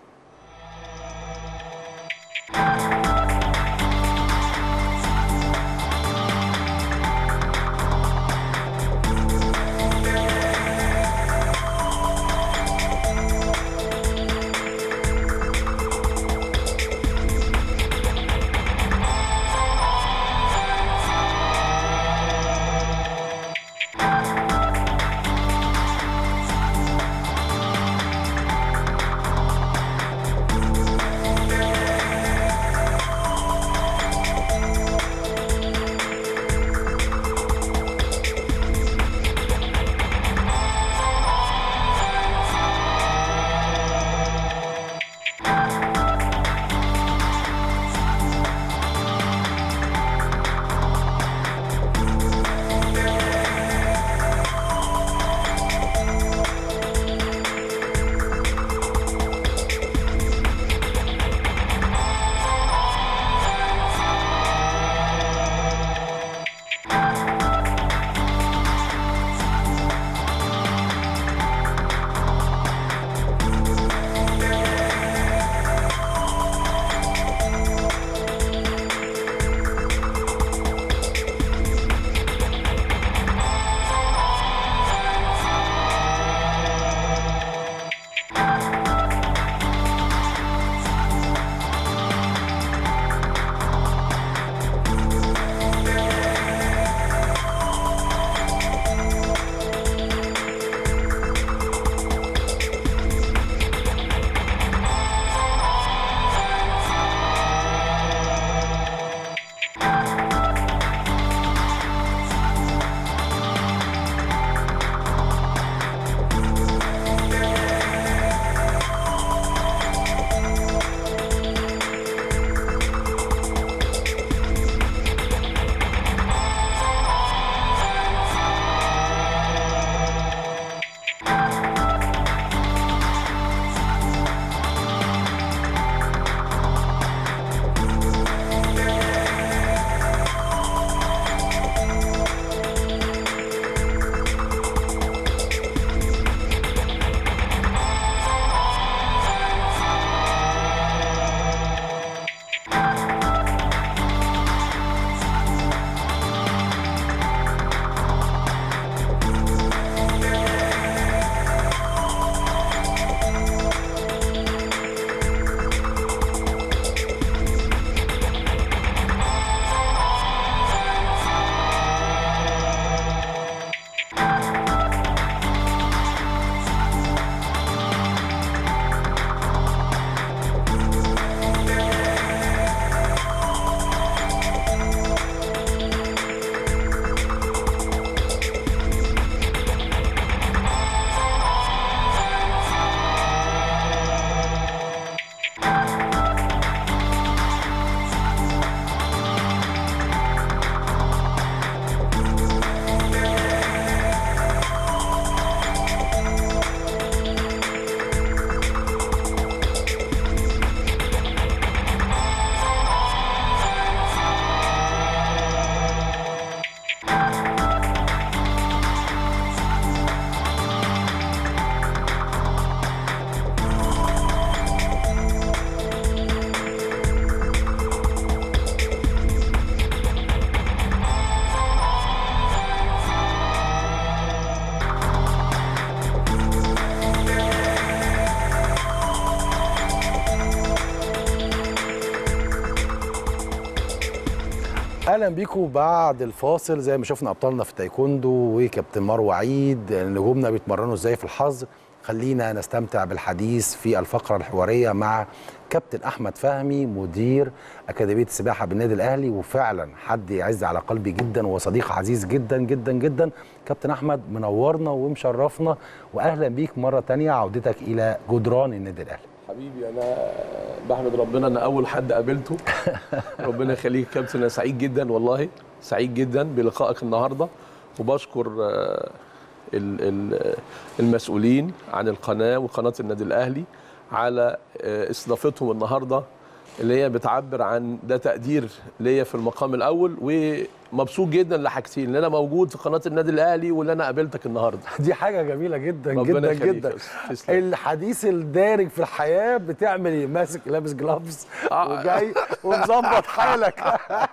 اهلا بيكم بعد الفاصل زي ما شفنا ابطالنا في التايكوندو وكابتن مروه عيد نجومنا بيتمرنوا ازاي في الحظر خلينا نستمتع بالحديث في الفقره الحواريه مع كابتن احمد فهمي مدير اكاديميه السباحه بالنادي الاهلي وفعلا حد يعز على قلبي جدا وصديق عزيز جدا جدا جدا كابتن احمد منورنا ومشرفنا واهلا بيك مره تانية عودتك الى جدران النادي الاهلي حبيبي انا بحمد ربنا ان اول حد قابلته ربنا يخليك يا كابتن انا سعيد جدا والله سعيد جدا بلقائك النهارده وبشكر آه، ال- ال- المسؤولين عن القناه وقناه النادي الاهلي على آه، استضافتهم النهارده اللي هي بتعبر عن ده تقدير ليا في المقام الاول ومبسوط جدا لحاجتين ان انا موجود في قناه النادي الاهلي واللي انا قابلتك النهارده دي حاجه جميله جدا ربنا جدا يخليك جدا يا أستاذ. تسلم. الحديث الدارج في الحياه بتعمل ايه ماسك لابس جلافز آه. وجاي ومظبط حالك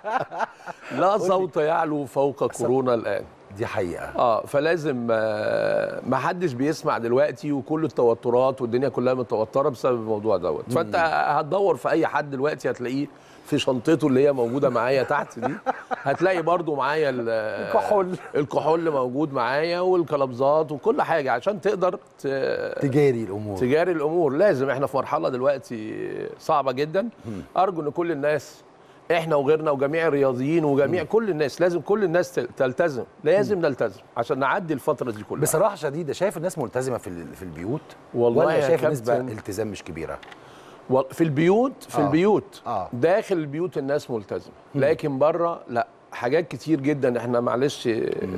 لا صوت يعلو فوق كورونا الان دي حقيقه اه فلازم آه، ما حدش بيسمع دلوقتي وكل التوترات والدنيا كلها متوتره بسبب الموضوع دوت فانت هتدور في اي حد دلوقتي هتلاقيه في شنطته اللي هي موجوده معايا تحت دي هتلاقي برضو معايا ال- الكحول. الكحول موجود معايا والكلابزات وكل حاجه عشان تقدر ت- تجاري الامور تجاري الامور لازم احنا في مرحله دلوقتي صعبه جدا ارجو ان كل الناس احنا وغيرنا وجميع الرياضيين وجميع كل الناس لازم كل الناس تل- تلتزم لازم نلتزم عشان نعدي الفتره دي كلها بصراحه شديده شايف الناس ملتزمه في ال- في البيوت والله ولا يا شايف كابتن. نسبه التزام مش كبيره وال- في البيوت في آه. البيوت آه. داخل البيوت الناس ملتزمه لكن بره لا حاجات كتير جدا احنا معلش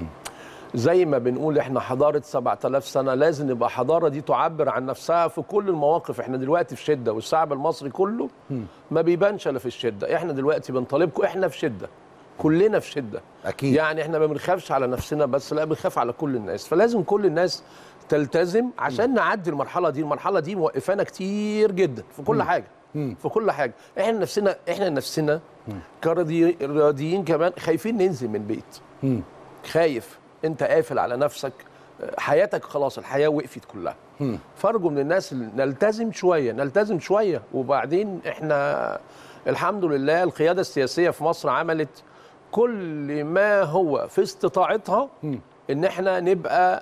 زي ما بنقول احنا حضاره 7000 سنه لازم يبقى حضاره دي تعبر عن نفسها في كل المواقف احنا دلوقتي في شده والشعب المصري كله ما بيبانش الا في الشده احنا دلوقتي بنطالبكم احنا في شده كلنا في شده أكيد. يعني احنا ما بنخافش على نفسنا بس لا بنخاف على كل الناس فلازم كل الناس تلتزم عشان نعدي المرحله دي المرحله دي موقفانا كتير جدا في كل حاجه في كل حاجه احنا نفسنا احنا نفسنا كرياضيين كمان خايفين ننزل من بيت مم. خايف انت قافل على نفسك حياتك خلاص الحياه وقفت كلها فارجو من الناس اللي نلتزم شويه نلتزم شويه وبعدين احنا الحمد لله القياده السياسيه في مصر عملت كل ما هو في استطاعتها ان احنا نبقى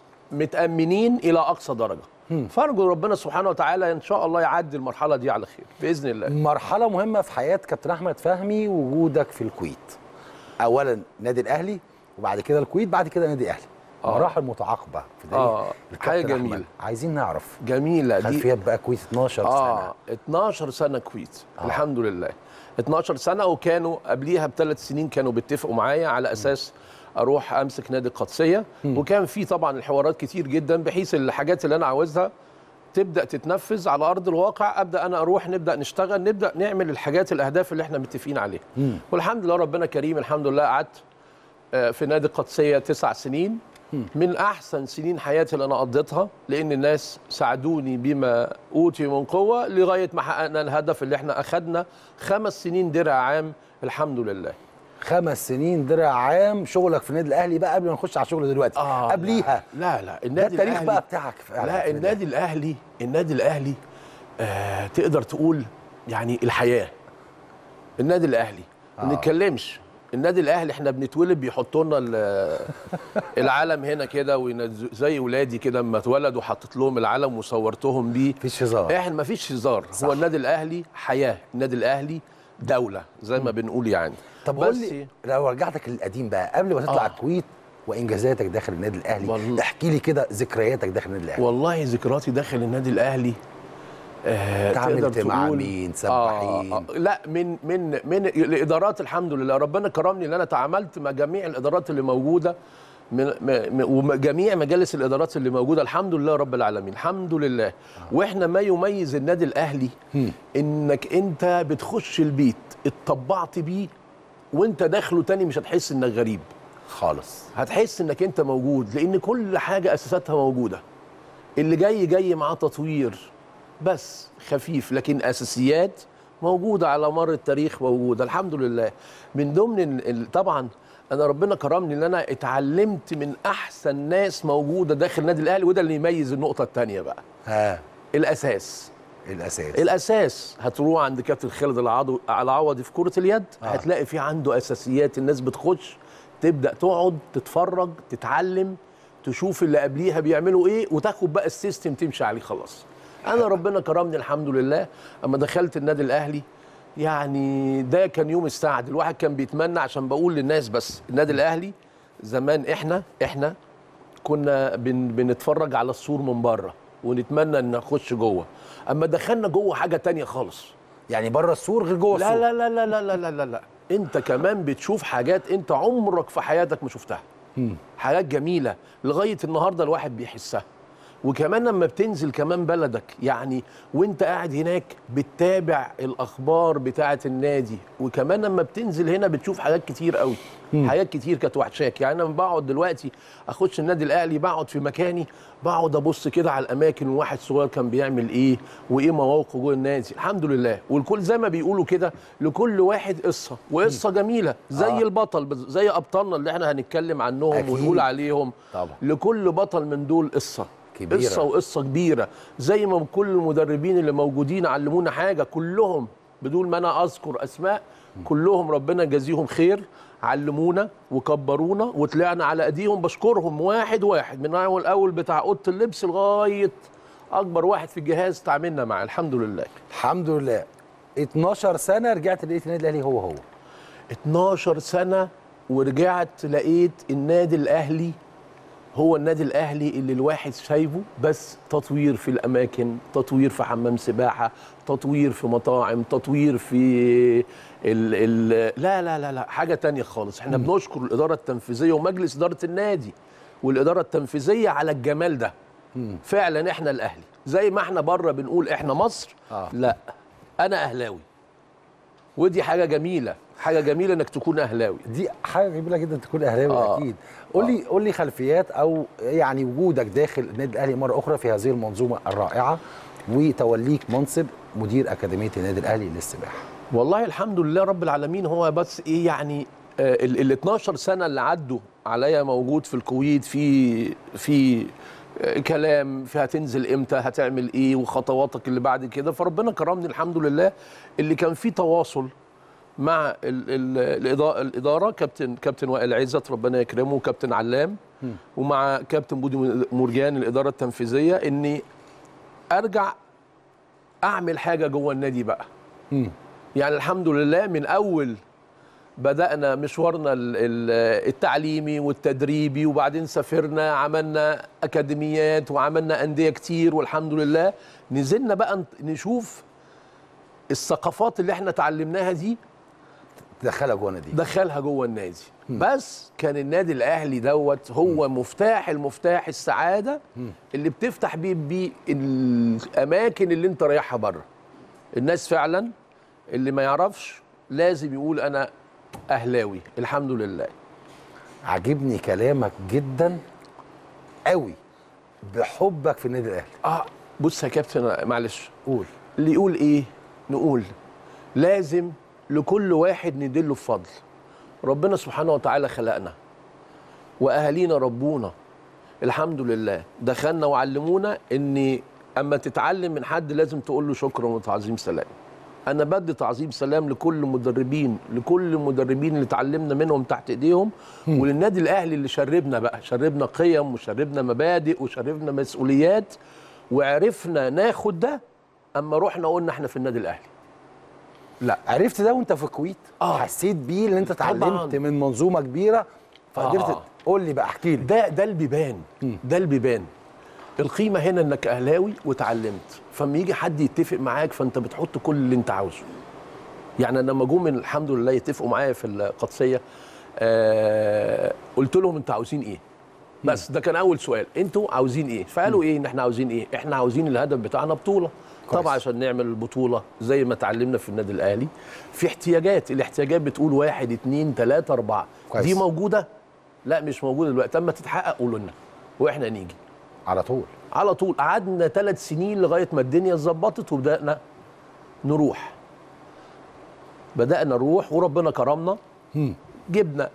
متامنين الى اقصى درجه فارجو ربنا سبحانه وتعالى ان شاء الله يعدي المرحله دي على خير باذن الله مرحله مهمه في حياه كابتن احمد فهمي وجودك في الكويت اولا نادي الاهلي وبعد كده الكويت بعد كده نادي الاهلي آه. مراحل متعاقبه في تاريخ آه، الكابتن حاجة أحمد. جميلة. عايزين نعرف جميله دي خلفيات بقى كويت 12 اه سنه 12 سنه كويت آه. الحمد لله 12 سنه وكانوا قبليها بثلاث سنين كانوا بيتفقوا معايا على اساس اروح امسك نادي القادسيه وكان في طبعا الحوارات كتير جدا بحيث الحاجات اللي انا عاوزها تبدا تتنفذ على ارض الواقع ابدا انا اروح نبدا نشتغل نبدا نعمل الحاجات الاهداف اللي احنا متفقين عليها والحمد لله ربنا كريم الحمد لله قعدت آه، في نادي القادسيه تسع سنين من احسن سنين حياتي اللي انا قضيتها لان الناس ساعدوني بما اوتي من قوه لغايه ما حققنا الهدف اللي احنا اخذنا خمس سنين درع عام الحمد لله خمس سنين درع عام شغلك في النادي الاهلي بقى قبل ما نخش على شغل دلوقتي آه قبلها لا لا ده النادي التاريخ الأهلي- بقى بتاعك فعلا لا في النادي الاهلي النادي الاهلي آه تقدر تقول يعني الحياه النادي الاهلي ما نتكلمش النادي الاهلي احنا بنتولد بيحطوا لنا ال- العلم هنا كده وينزل- زي ولادي كده اما اتولدوا حطيت لهم العلم وصورتهم بيه مفيش هزار احنا ما فيش هزار صح. هو النادي الاهلي حياه النادي الاهلي دوله زي ما بنقول يعني طب قول بس لي لو رجعتك للقديم بقى قبل ما تطلع آه. الكويت وانجازاتك داخل النادي الاهلي والله. احكي لي كده ذكرياتك داخل النادي الاهلي والله ذكرياتي داخل النادي الاهلي آه اتعاملت تقدر مع تقول- مين؟ سباحين؟ آه آه لا من من من الادارات الحمد لله ربنا كرمني ان انا تعاملت مع جميع الادارات اللي موجوده من م- م- وجميع مجالس الادارات اللي موجوده الحمد لله رب العالمين الحمد لله واحنا ما يميز النادي الاهلي انك انت بتخش البيت اتطبعت بيه وانت داخله تاني مش هتحس انك غريب خالص هتحس انك انت موجود لان كل حاجه اساساتها موجوده اللي جاي جاي معاه تطوير بس خفيف لكن اساسيات موجوده على مر التاريخ موجوده الحمد لله من ضمن ال- ال- طبعا انا ربنا كرمني ان انا اتعلمت من احسن ناس موجوده داخل النادي الاهلي وده اللي يميز النقطه الثانيه بقى ها الاساس الاساس الاساس هتروح عند كابتن خالد العضو- العوضي في كره اليد آه. آه. هتلاقي في عنده اساسيات الناس بتخش تبدا تقعد تتفرج تتعلم تشوف اللي قبليها بيعملوا ايه وتاخد بقى السيستم تمشي عليه خلاص انا ربنا كرمني الحمد لله اما دخلت النادي الاهلي يعني ده كان يوم السعد الواحد كان بيتمنى عشان بقول للناس بس النادي الاهلي زمان احنا احنا كنا بن بنتفرج على السور من بره ونتمنى ان نخش جوه اما دخلنا جوه حاجه تانية خالص يعني بره السور غير جوه لا السور لا لا لا لا لا لا لا لا انت كمان بتشوف حاجات انت عمرك في حياتك ما شفتها حاجات جميله لغايه النهارده الواحد بيحسها وكمان لما بتنزل كمان بلدك يعني وانت قاعد هناك بتتابع الاخبار بتاعه النادي وكمان لما بتنزل هنا بتشوف حاجات كتير قوي حاجات كتير كانت وحشاك يعني انا لما بقعد دلوقتي اخش النادي الاهلي بقعد في مكاني بقعد ابص كده على الاماكن وواحد صغير كان بيعمل ايه وايه مواقفه جوه النادي الحمد لله والكل زي ما بيقولوا كده لكل واحد قصه وقصه جميله زي آه. آه. البطل بز- زي ابطالنا اللي احنا هنتكلم عنهم أكيد. ونقول عليهم طبعا. لكل بطل من دول قصه كبيرة. قصه وقصه كبيره زي ما كل المدربين اللي موجودين علمونا حاجه كلهم بدون ما انا اذكر اسماء كلهم ربنا يجازيهم خير علمونا وكبرونا وطلعنا على ايديهم بشكرهم واحد واحد من اول الاول بتاع اوضه اللبس لغايه اكبر واحد في الجهاز تعاملنا معاه الحمد لله الحمد لله 12 سنه رجعت لقيت النادي الاهلي هو هو 12 سنة ورجعت لقيت النادي الأهلي هو النادي الأهلي اللي الواحد شايفه بس تطوير في الأماكن تطوير في حمام سباحة تطوير في مطاعم تطوير في ال ال لا لا لا لا حاجة تانية خالص احنا بنشكر الإدارة التنفيذية ومجلس إدارة النادي والإدارة التنفيذية على الجمال ده فعلا احنا الأهلي زي ما احنا بره بنقول احنا مصر آه. لا أنا أهلاوي ودي حاجه جميله حاجه جميله انك تكون اهلاوي دي حاجه جميله جدا تكون اهلاوي آه. اكيد قول لي قول لي خلفيات او يعني وجودك داخل النادي الاهلي مره اخرى في هذه المنظومه الرائعه وتوليك منصب مدير اكاديميه النادي الاهلي للسباحه والله الحمد لله رب العالمين هو بس ايه يعني آه، ال ال 12 سنه اللي عدوا عليا موجود في الكويت في في آه، كلام في هتنزل امتى هتعمل ايه وخطواتك اللي بعد كده فربنا كرمني الحمد لله اللي كان في تواصل مع ال ال الإدارة, الاداره كابتن كابتن وائل عزت ربنا يكرمه وكابتن علام ومع كابتن بودي مرجان الاداره التنفيذيه اني ارجع اعمل حاجه جوه النادي بقى مم. يعني الحمد لله من اول بدانا مشوارنا ال- ال- التعليمي والتدريبي وبعدين سافرنا عملنا اكاديميات وعملنا انديه كتير والحمد لله نزلنا بقى نت- نشوف الثقافات اللي احنا اتعلمناها دي تدخلها جوه النادي دخلها جوه النادي بس كان النادي الاهلي دوت هو مفتاح المفتاح السعاده اللي بتفتح بيه بيه الاماكن اللي انت رايحها بره الناس فعلا اللي ما يعرفش لازم يقول انا اهلاوي الحمد لله عاجبني كلامك جدا قوي بحبك في النادي الاهلي اه بص يا كابتن معلش قول اللي يقول ايه نقول لازم لكل واحد ندله بفضل ربنا سبحانه وتعالى خلقنا واهالينا ربونا الحمد لله دخلنا وعلمونا ان اما تتعلم من حد لازم تقول له شكرا وتعظيم سلام انا بدي تعظيم سلام لكل مدربين لكل المدربين اللي اتعلمنا منهم تحت ايديهم وللنادي الاهلي اللي شربنا بقى شربنا قيم وشربنا مبادئ وشربنا مسؤوليات وعرفنا ناخد ده اما رحنا قلنا احنا في النادي الاهلي لا عرفت ده وانت في الكويت آه. حسيت بيه ان انت اتعلمت طبعاً. من منظومه كبيره فقدرت آه. قول لي بقى احكي لي ده ده البيبان ده البيبان القيمه هنا انك اهلاوي وتعلمت فلما يجي حد يتفق معاك فانت بتحط كل اللي انت عاوزه يعني أنا لما جم من الحمد لله يتفقوا معايا في القدسيه آه قلت لهم انتوا عاوزين ايه بس ده كان اول سؤال انتوا عاوزين ايه فقالوا ايه ان احنا عاوزين ايه احنا عاوزين الهدف بتاعنا بطوله كويس. طبعا عشان نعمل البطوله زي ما اتعلمنا في النادي الاهلي في احتياجات الاحتياجات بتقول واحد اتنين تلاته اربعه كويس. دي موجوده لا مش موجوده دلوقتي اما تتحقق قولوا لنا واحنا نيجي على طول على طول قعدنا ثلاث سنين لغايه ما الدنيا اتظبطت وبدانا نروح بدانا نروح وربنا كرمنا جبنا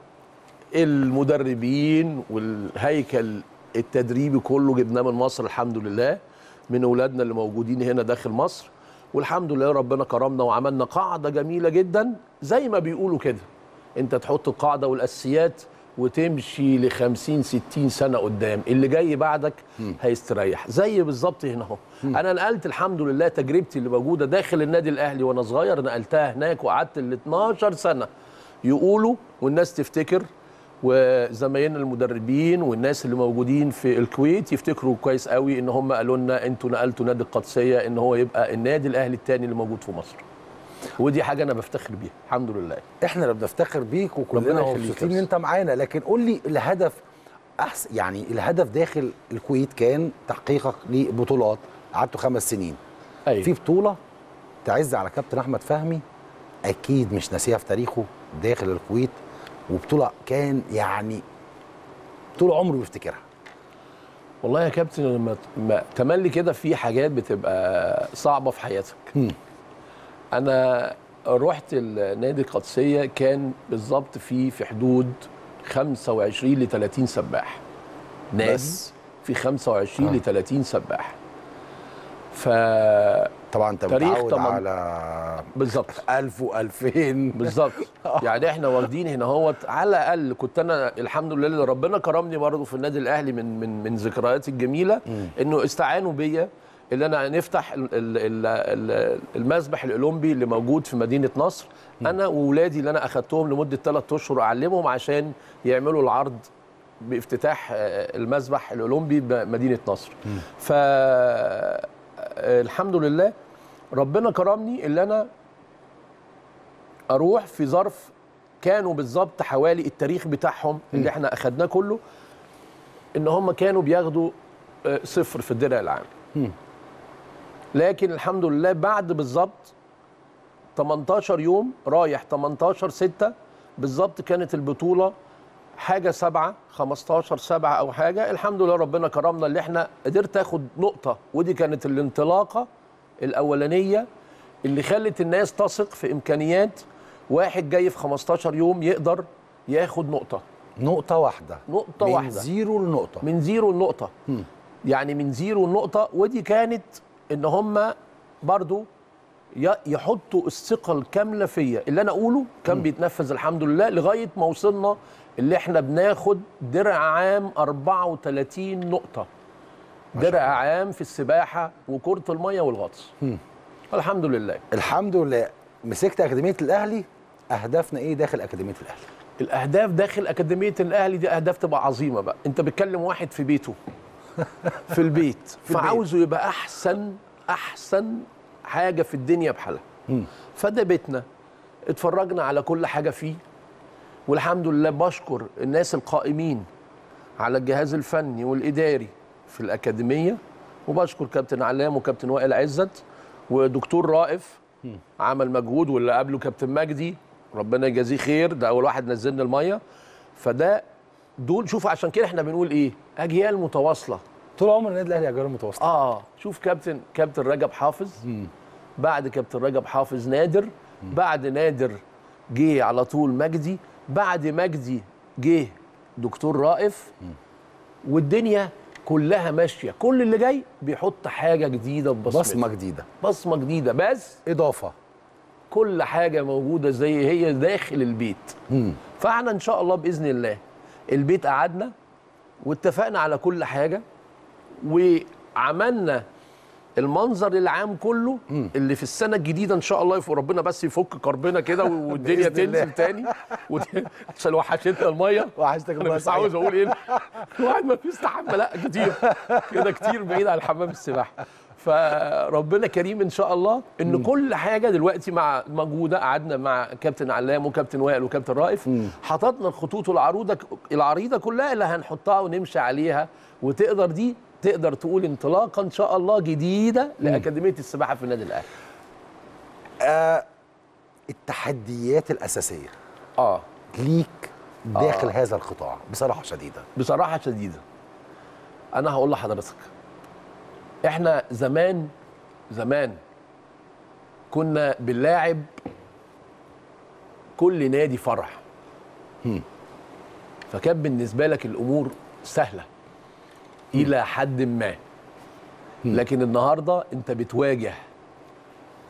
المدربين والهيكل التدريبي كله جبناه من مصر الحمد لله من اولادنا اللي موجودين هنا داخل مصر والحمد لله ربنا كرمنا وعملنا قاعده جميله جدا زي ما بيقولوا كده انت تحط القاعده والاساسيات وتمشي ل 50 60 سنه قدام اللي جاي بعدك هيستريح زي بالظبط هنا اهو انا نقلت الحمد لله تجربتي اللي موجوده داخل النادي الاهلي وانا صغير نقلتها هناك وقعدت ال 12 سنه يقولوا والناس تفتكر وزمايلنا المدربين والناس اللي موجودين في الكويت يفتكروا كويس قوي ان هم قالوا لنا انتوا نقلتوا نادي القادسيه ان هو يبقى النادي الاهلي الثاني اللي موجود في مصر ودي حاجه انا بفتخر بيها الحمد لله احنا اللي بنفتخر بيك وكلنا ربنا يخليك مبسوطين ان يا انت معانا لكن قول لي الهدف احسن يعني الهدف داخل الكويت كان تحقيقك لبطولات قعدتوا خمس سنين أيوة. في بطوله تعز على كابتن احمد فهمي اكيد مش ناسيها في تاريخه داخل الكويت وبطوله كان يعني طول عمره بيفتكرها والله يا كابتن لما ما تملي كده في حاجات بتبقى صعبه في حياتك مم. انا رحت النادي القادسيه كان بالظبط في في حدود 25 ل 30 سباح نادي بس. في 25 آه. ل 30 سباح ف طبعا انت تاريخ متعود طبعاً. على بالظبط 1000 و2000 بالظبط يعني احنا واخدين هنا هو على الاقل كنت انا الحمد لله اللي ربنا كرمني برضه في النادي الاهلي من من من ذكرياتي الجميله انه استعانوا بيا اللي انا نفتح ال- ال- ال- ال- المسبح الاولمبي اللي موجود في مدينه نصر انا واولادي اللي انا اخدتهم لمده ثلاث اشهر اعلمهم عشان يعملوا العرض بافتتاح آه، المسبح الاولمبي بمدينه نصر ف آه، الحمد لله ربنا كرمني اللي انا اروح في ظرف كانوا بالظبط حوالي التاريخ بتاعهم اللي احنا اخدناه كله ان هم كانوا بياخدوا آه، صفر في الدرع العام لكن الحمد لله بعد بالظبط 18 يوم رايح 18 6 بالظبط كانت البطوله حاجه سبعة 15 سبعة او حاجه الحمد لله ربنا كرمنا اللي احنا قدرت اخد نقطه ودي كانت الانطلاقه الاولانيه اللي خلت الناس تثق في امكانيات واحد جاي في 15 يوم يقدر ياخد نقطه نقطه واحده نقطه من واحده زيرو لنقطه من زيرو لنقطة يعني من زيرو لنقطة ودي كانت ان هم برضو ي- يحطوا الثقة الكاملة فيا اللي انا اقوله كان بيتنفذ الحمد لله لغاية ما وصلنا اللي احنا بناخد درع عام 34 نقطة درع عام في السباحة وكرة المية والغطس الحمد لله الحمد لله مسكت اكاديميه الاهلي اهدافنا ايه داخل اكاديميه الاهلي الاهداف داخل اكاديميه الاهلي دي اهداف تبقى عظيمه بقى انت بتكلم واحد في بيته في البيت فعاوزه يبقى احسن احسن حاجه في الدنيا بحالها فده بيتنا اتفرجنا على كل حاجه فيه والحمد لله بشكر الناس القائمين على الجهاز الفني والاداري في الاكاديميه وبشكر كابتن علام وكابتن وائل عزت ودكتور رائف عمل مجهود واللي قبله كابتن مجدي ربنا يجازيه خير ده اول واحد نزلنا الميه فده دول شوف عشان كده احنا بنقول ايه اجيال متواصله طول عمر النادي الاهلي اجيال متواصله اه شوف كابتن كابتن رجب حافظ بعد كابتن رجب حافظ نادر بعد نادر جه على طول مجدي بعد مجدي جه دكتور رائف والدنيا كلها ماشيه كل اللي جاي بيحط حاجه جديده ببصمته بصمه جديده بصمه جديده بس اضافه كل حاجه موجوده زي هي داخل البيت مم. فاحنا ان شاء الله باذن الله البيت قعدنا واتفقنا على كل حاجه وعملنا المنظر العام كله اللي في السنه الجديده ان شاء الله يفوق ربنا بس يفك كربنا كده والدنيا بإذن الله. تنزل تاني وت- عشان وحشتنا الميه وحشتك انا المية مش عاوز صحيح. اقول ايه الواحد ما بيستحمى لا كتير كده كتير بعيد عن حمام السباحه فربنا كريم ان شاء الله ان كل حاجه دلوقتي مع موجوده قعدنا مع كابتن علام وكابتن وائل وكابتن رائف حطتنا الخطوط العروضه العريضه كلها اللي هنحطها ونمشي عليها وتقدر دي تقدر تقول انطلاقه ان شاء الله جديده لاكاديميه السباحه في النادي الاهلي آه التحديات الاساسيه اه ليك داخل هذا القطاع بصراحه شديده بصراحه شديده انا هقول لحضرتك احنا زمان زمان كنا بنلاعب كل نادي فرع فكان بالنسبه لك الامور سهله الى حد ما لكن النهارده انت بتواجه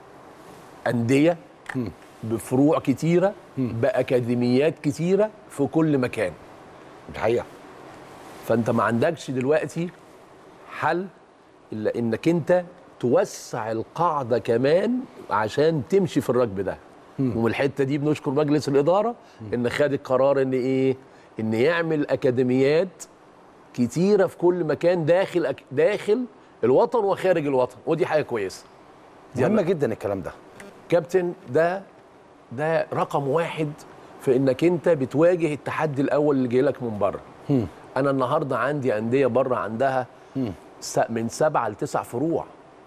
انديه بفروع كتيره باكاديميات كتيره في كل مكان الحقيقه فانت ما عندكش دلوقتي حل الا انك انت توسع القاعده كمان عشان تمشي في الركب ده ومن الحته دي بنشكر مجلس الاداره ان خد القرار ان ايه ان يعمل اكاديميات كتيره في كل مكان داخل أك... داخل الوطن وخارج الوطن ودي حاجه كويسه دي مهمه أنا- جدا الكلام ده كابتن ده ده رقم واحد في انك انت بتواجه التحدي الاول اللي جاي لك من بره انا النهارده عندي انديه بره عندها س- من سبعه لتسع فروع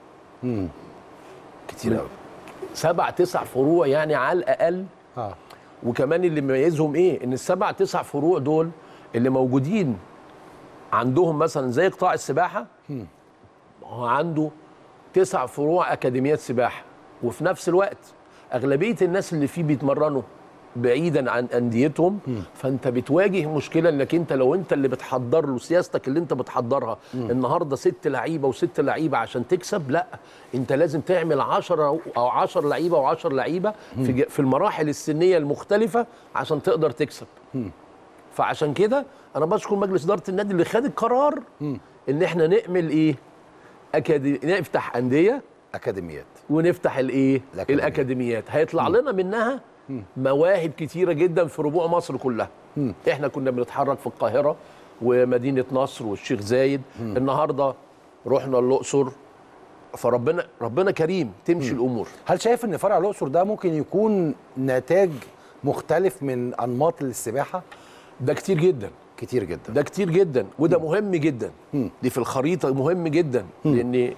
كتير قوي سبع تسع فروع يعني على الاقل اه وكمان اللي مميزهم ايه ان السبع تسع فروع دول اللي موجودين عندهم مثلا زي قطاع السباحه هو عنده تسع فروع اكاديميات سباحه وفي نفس الوقت اغلبيه الناس اللي فيه بيتمرنوا بعيدا عن انديتهم فانت بتواجه مشكله انك انت لو انت اللي بتحضر له سياستك اللي انت بتحضرها النهارده ست لعيبه وست لعيبه عشان تكسب لا انت لازم تعمل 10 او 10 لعيبه و10 لعيبه في ج- في المراحل السنيه المختلفه عشان تقدر تكسب فعشان كده انا بشكر مجلس اداره النادي اللي خد القرار ان احنا نعمل ايه أكاديمي... نفتح انديه اكاديميات ونفتح الايه الأكاديميات. الاكاديميات هيطلع لنا منها مواهب كتيره جدا في ربوع مصر كلها احنا كنا بنتحرك في القاهره ومدينه نصر والشيخ زايد النهارده رحنا الاقصر فربنا ربنا كريم تمشي الامور هل شايف ان فرع الاقصر ده ممكن يكون نتاج مختلف من انماط السباحه ده كتير جدا كتير جدا ده كتير جدا وده مهم جدا دي في الخريطه مهم جدا لان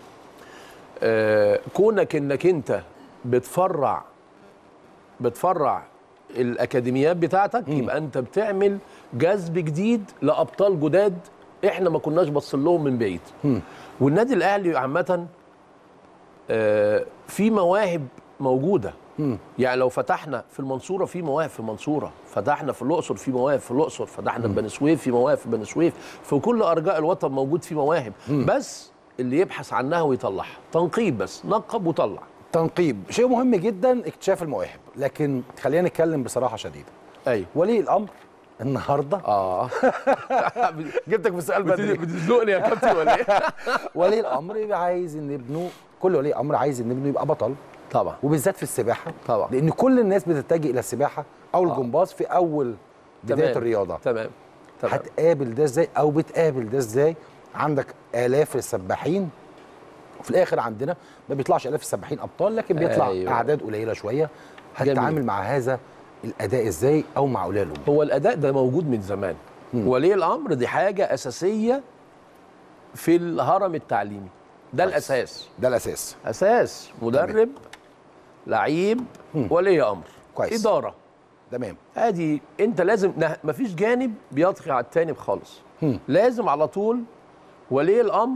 آه كونك انك انت بتفرع بتفرع الاكاديميات بتاعتك يبقى انت بتعمل جذب جديد لابطال جداد احنا ما كناش باصين لهم من بعيد والنادي الاهلي عامه آه في مواهب موجوده يعني لو فتحنا في المنصوره في مواهب في المنصوره فتحنا في الاقصر في مواهب في الاقصر فتحنا في بني سويف في مواهب في بني سويف في كل ارجاء الوطن موجود في مواهب بس اللي يبحث عنها ويطلعها تنقيب بس نقب وطلع تنقيب شيء مهم جدا اكتشاف المواهب لكن خلينا نتكلم بصراحه شديده ايوه ولي الامر النهارده اه جبتك في السؤال بدري بتزنقني يا كابتن ولا ايه؟ ولي الامر يبقى عايز ان ابنه كل ولي امر عايز ان ابنه يبقى بطل طبعا وبالذات في السباحه طبعا. لان كل الناس بتتجه الى السباحه او الجمباز في اول بدايه تمام. الرياضه تمام تمام هتقابل ده ازاي او بتقابل ده ازاي عندك الاف السباحين وفي الاخر عندنا ما بيطلعش الاف السباحين ابطال لكن بيطلع أيوة. أيوة. اعداد قليله شويه جميل. هتتعامل مع هذا الاداء ازاي او مع اولياء الامور هو الاداء ده موجود من زمان ولي الامر دي حاجه اساسيه في الهرم التعليمي ده كويس. الاساس ده الاساس اساس مدرب لعيب ولي امر كويس. اداره تمام ادي انت لازم نه- مفيش جانب بيطغي على التاني خالص لازم على طول ولي الامر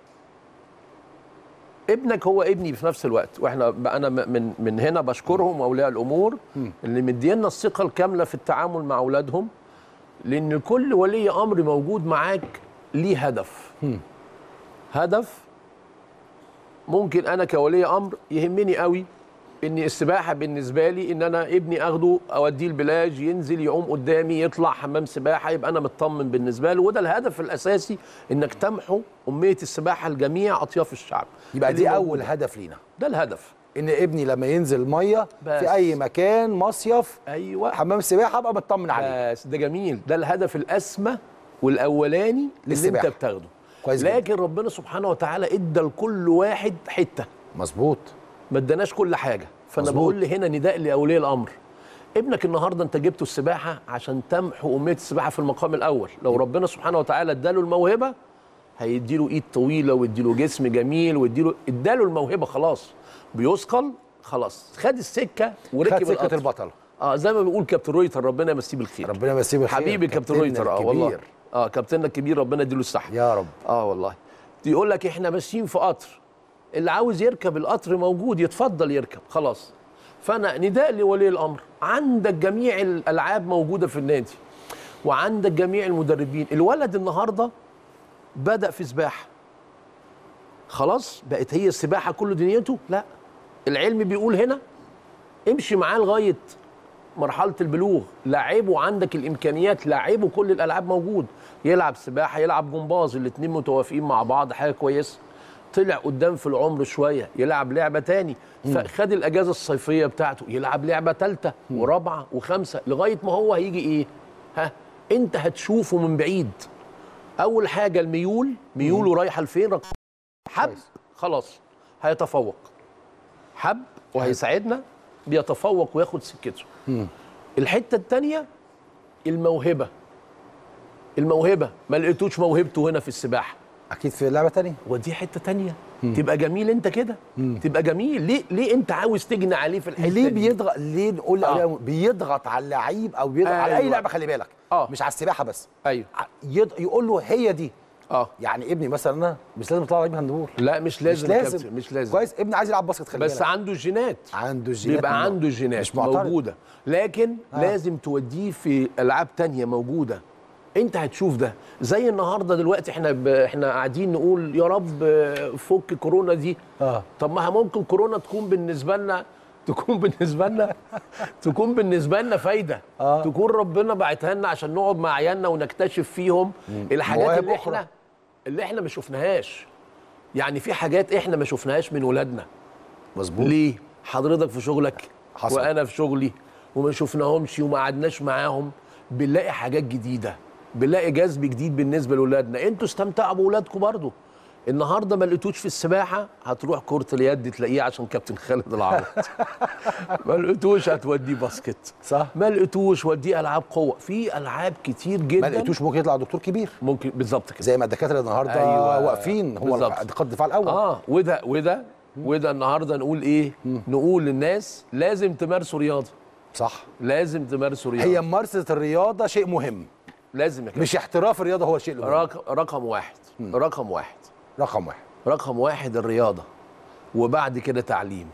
ابنك هو ابني في نفس الوقت واحنا ب- انا م- من من هنا بشكرهم اولياء الامور اللي مدينا الثقه الكامله في التعامل مع اولادهم لان كل ولي امر موجود معاك ليه هدف هدف ممكن انا كولي امر يهمني قوي ان السباحه بالنسبه لي ان انا ابني اخده اوديه البلاج ينزل يعوم قدامي يطلع حمام سباحه يبقى انا مطمن بالنسبه له وده الهدف الاساسي انك تمحو اميه السباحه لجميع اطياف الشعب يبقى اللي دي موجودة. اول هدف لينا ده الهدف ان ابني لما ينزل ميه بس. في اي مكان مصيف ايوه حمام سباحه ابقى مطمن عليه بس ده جميل ده الهدف الاسمى والاولاني اللي للسباحة. انت بتاخده كويس جدا. لكن ربنا سبحانه وتعالى ادى لكل واحد حته مظبوط ما اداناش كل حاجه فانا مظبوط. بقول هنا نداء لاولياء الامر ابنك النهارده انت جبته السباحه عشان تمحو اميه السباحه في المقام الاول لو ربنا سبحانه وتعالى اداله الموهبه هيديله ايد طويله ويديله جسم جميل ويديله اداله الموهبه خلاص بيثقل خلاص خد السكه وركب خد سكه القطر. البطل اه زي ما بيقول كابتن رويتر ربنا يمسيه بالخير ربنا يمسيه بالخير حبيبي كابتن كابتننا رويتر اه الكبير. والله اه كابتننا الكبير ربنا يديله الصحه يا رب اه والله يقول لك احنا ماشيين في قطر اللي عاوز يركب القطر موجود يتفضل يركب خلاص فانا نداء لولي الامر عندك جميع الالعاب موجوده في النادي وعندك جميع المدربين الولد النهارده بدا في سباحه خلاص بقت هي السباحه كل دنيته لا العلم بيقول هنا امشي معاه لغايه مرحله البلوغ لعبه عندك الامكانيات لعبه كل الالعاب موجود يلعب سباحه يلعب جمباز الاثنين متوافقين مع بعض حاجه كويسه طلع قدام في العمر شويه يلعب لعبه تاني فخد الاجازه الصيفيه بتاعته يلعب لعبه ثالثه ورابعه وخمسه لغايه ما هو هيجي ايه ها انت هتشوفه من بعيد اول حاجه الميول ميوله رايحه لفين رق- حب كويس. خلاص هيتفوق حب وهيساعدنا بيتفوق وياخد سكته الحته الثانيه الموهبه الموهبه ما لقيتوش موهبته هنا في السباحه اكيد في لعبه تانية ودي حته تانية تبقى جميل انت كده تبقى جميل ليه ليه انت عاوز تجني عليه في الحته ليه دي؟ بيضغط ليه نقول آه. عليه بيضغط على اللعيب او بيضغط على اي أيوة. لعبه خلي بالك آه. مش على السباحه بس ايوه ع- يض... يقول له هي دي اه يعني ابني مثلا انا مش لازم يطلع لعيب هاندبول لا مش مش لازم يا لازم كابتن، مش لازم كويس ابني عايز يلعب باسكت خلي بس بالك عنده جينات عنده الجينات بيبقى من- عنده جينات مش معترض. موجوده لكن آه. آه. لازم توديه في العاب تانية موجوده انت هتشوف ده زي النهارده دلوقتي احنا ب... احنا قاعدين نقول يا رب آه، فك كورونا دي اه طب ما ممكن كورونا تكون بالنسبه لنا تكون بالنسبه لنا تكون بالنسبه لنا فايده آه. تكون ربنا بعتها لنا عشان نقعد مع عيالنا ونكتشف فيهم الحاجات مواهب اللي أخرى. احنا اللي احنا ما شفناهاش يعني في حاجات احنا ما شفناهاش من ولادنا مظبوط ليه حضرتك في شغلك حصل. وانا في شغلي وما شفناهمش وما قعدناش معاهم بنلاقي حاجات جديده بنلاقي جذب جديد بالنسبه لاولادنا انتوا استمتعوا باولادكم برضو النهارده ما لقيتوش في السباحه هتروح كره اليد تلاقيه عشان كابتن خالد العوض ما لقيتوش هتوديه باسكت صح ما لقيتوش وديه العاب قوه في العاب كتير جدا ما لقيتوش ممكن يطلع دكتور كبير ممكن بالظبط كده زي ما الدكاتره النهارده أيوة. واقفين هم بالظبط. خط الدفاع الاول اه وده وده وده النهارده نقول ايه نقول للناس لازم تمارسوا رياضه صح لازم تمارسوا رياضه هي ممارسه الرياضه شيء مهم لازم يا كابتن. مش احتراف الرياضه هو الشيء المهم رق- رقم واحد رقم واحد رقم واحد رقم واحد الرياضه وبعد كده تعليم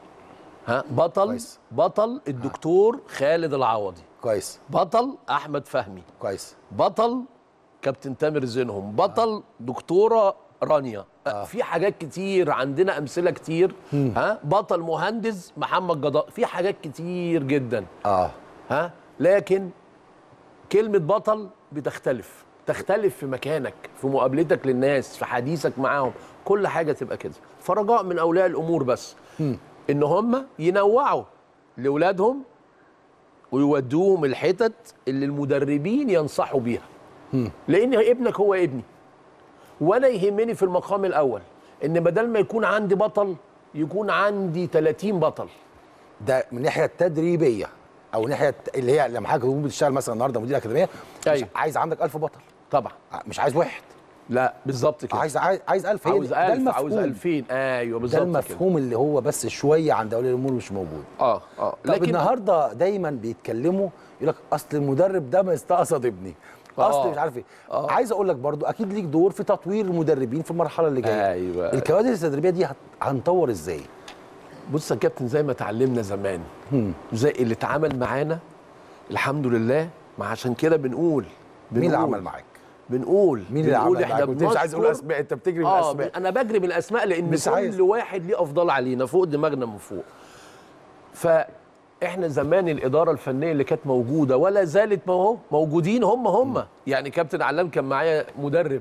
ها بطل كويس. بطل الدكتور خالد العوضي كويس بطل احمد فهمي كويس بطل كابتن تامر زينهم بطل دكتوره رانيا آه. في حاجات كتير عندنا امثله كتير ها بطل مهندس محمد جدار في حاجات كتير جدا اه ها لكن كلمه بطل بتختلف تختلف في مكانك في مقابلتك للناس في حديثك معاهم كل حاجه تبقى كده فرجاء من اولياء الامور بس ان هم ينوعوا لاولادهم ويودوهم الحتت اللي المدربين ينصحوا بيها لان ابنك هو ابني وانا يهمني في المقام الاول ان بدل ما يكون عندي بطل يكون عندي 30 بطل ده من الناحيه التدريبيه او الناحيه الت- اللي هي لما حضرتك تكون بتشتغل مثلا النهارده مدير اكاديميه مش أيوة. عايز عندك 1000 بطل طبعا مش عايز واحد لا بالظبط كده عايز عايز عايز 1000 هي عاوز ده 1000 المفهوم عاوز 2000 ايوه ده بالظبط كده المفهوم اللي هو بس شويه عند اولياء الامور مش موجود اه اه طب النهارده دايما بيتكلموا يقول لك اصل المدرب ده مستقصد ابني اصل آه. مش عارف ايه آه. عايز اقول لك برضو اكيد ليك دور في تطوير المدربين في المرحله اللي جايه أيوة. الكوادر التدريبيه دي هت- هنطور ازاي بص يا كابتن زي ما اتعلمنا زمان زي اللي اتعمل معانا الحمد لله ما عشان كده بنقول مين اللي بنقول- عمل معاك بنقول مين اللي بنقول عمل احنا معاك انت مش عايز اقول بنشكر- اسماء انت بتجري من اه الاسماء انا بجري من الاسماء لان مش كل عايز. واحد ليه افضل علينا فوق دماغنا من فوق فاحنا زمان الاداره الفنيه اللي كانت موجوده ولا زالت ما هو موجودين هم هم يعني كابتن علام كان معايا مدرب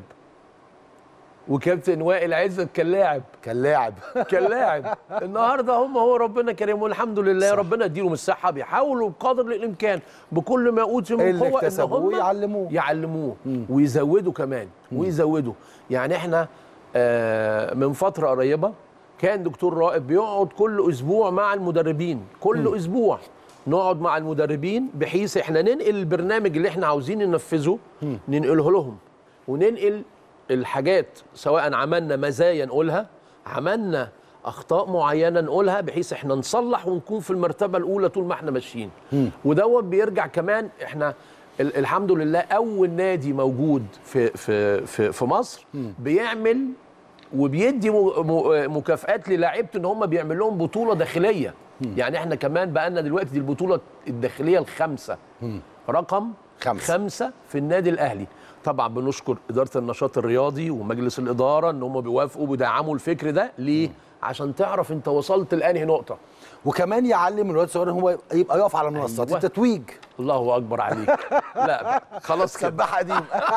وكابتن وائل عزت كان لاعب كان لاعب كان لاعب النهارده هم هو ربنا كريم والحمد لله صح. ربنا يديلهم الصحه بيحاولوا بقدر الامكان بكل ما اوتي من اللي قوه إن اكتسبوه هم يعلموه. يعلموه ويزودوا كمان ويزودوا يعني احنا آه من فتره قريبه كان دكتور رائب بيقعد كل اسبوع مع المدربين كل اسبوع نقعد مع المدربين بحيث احنا ننقل البرنامج اللي احنا عاوزين ننفذه ننقله لهم وننقل الحاجات سواء عملنا مزايا نقولها عملنا اخطاء معينه نقولها بحيث احنا نصلح ونكون في المرتبه الاولى طول ما احنا ماشيين ودوت بيرجع كمان احنا ال- الحمد لله اول نادي موجود في في في, في مصر بيعمل وبيدي م- م- مكافآت للاعيبته ان هم بيعمل لهم بطوله داخليه يعني احنا كمان بقى لنا دلوقتي دي البطوله الداخليه الخامسه رقم خمسة. خمسة في النادي الاهلي طبعا بنشكر اداره النشاط الرياضي ومجلس الاداره ان هم بيوافقوا وبيدعموا الفكر ده ليه عشان تعرف انت وصلت لانهي نقطه وكمان يعلم الولاد الصغير ان هو يبقى يقف على منصات أيوة. التتويج الله اكبر عليك لا خلاص كده سباح قديم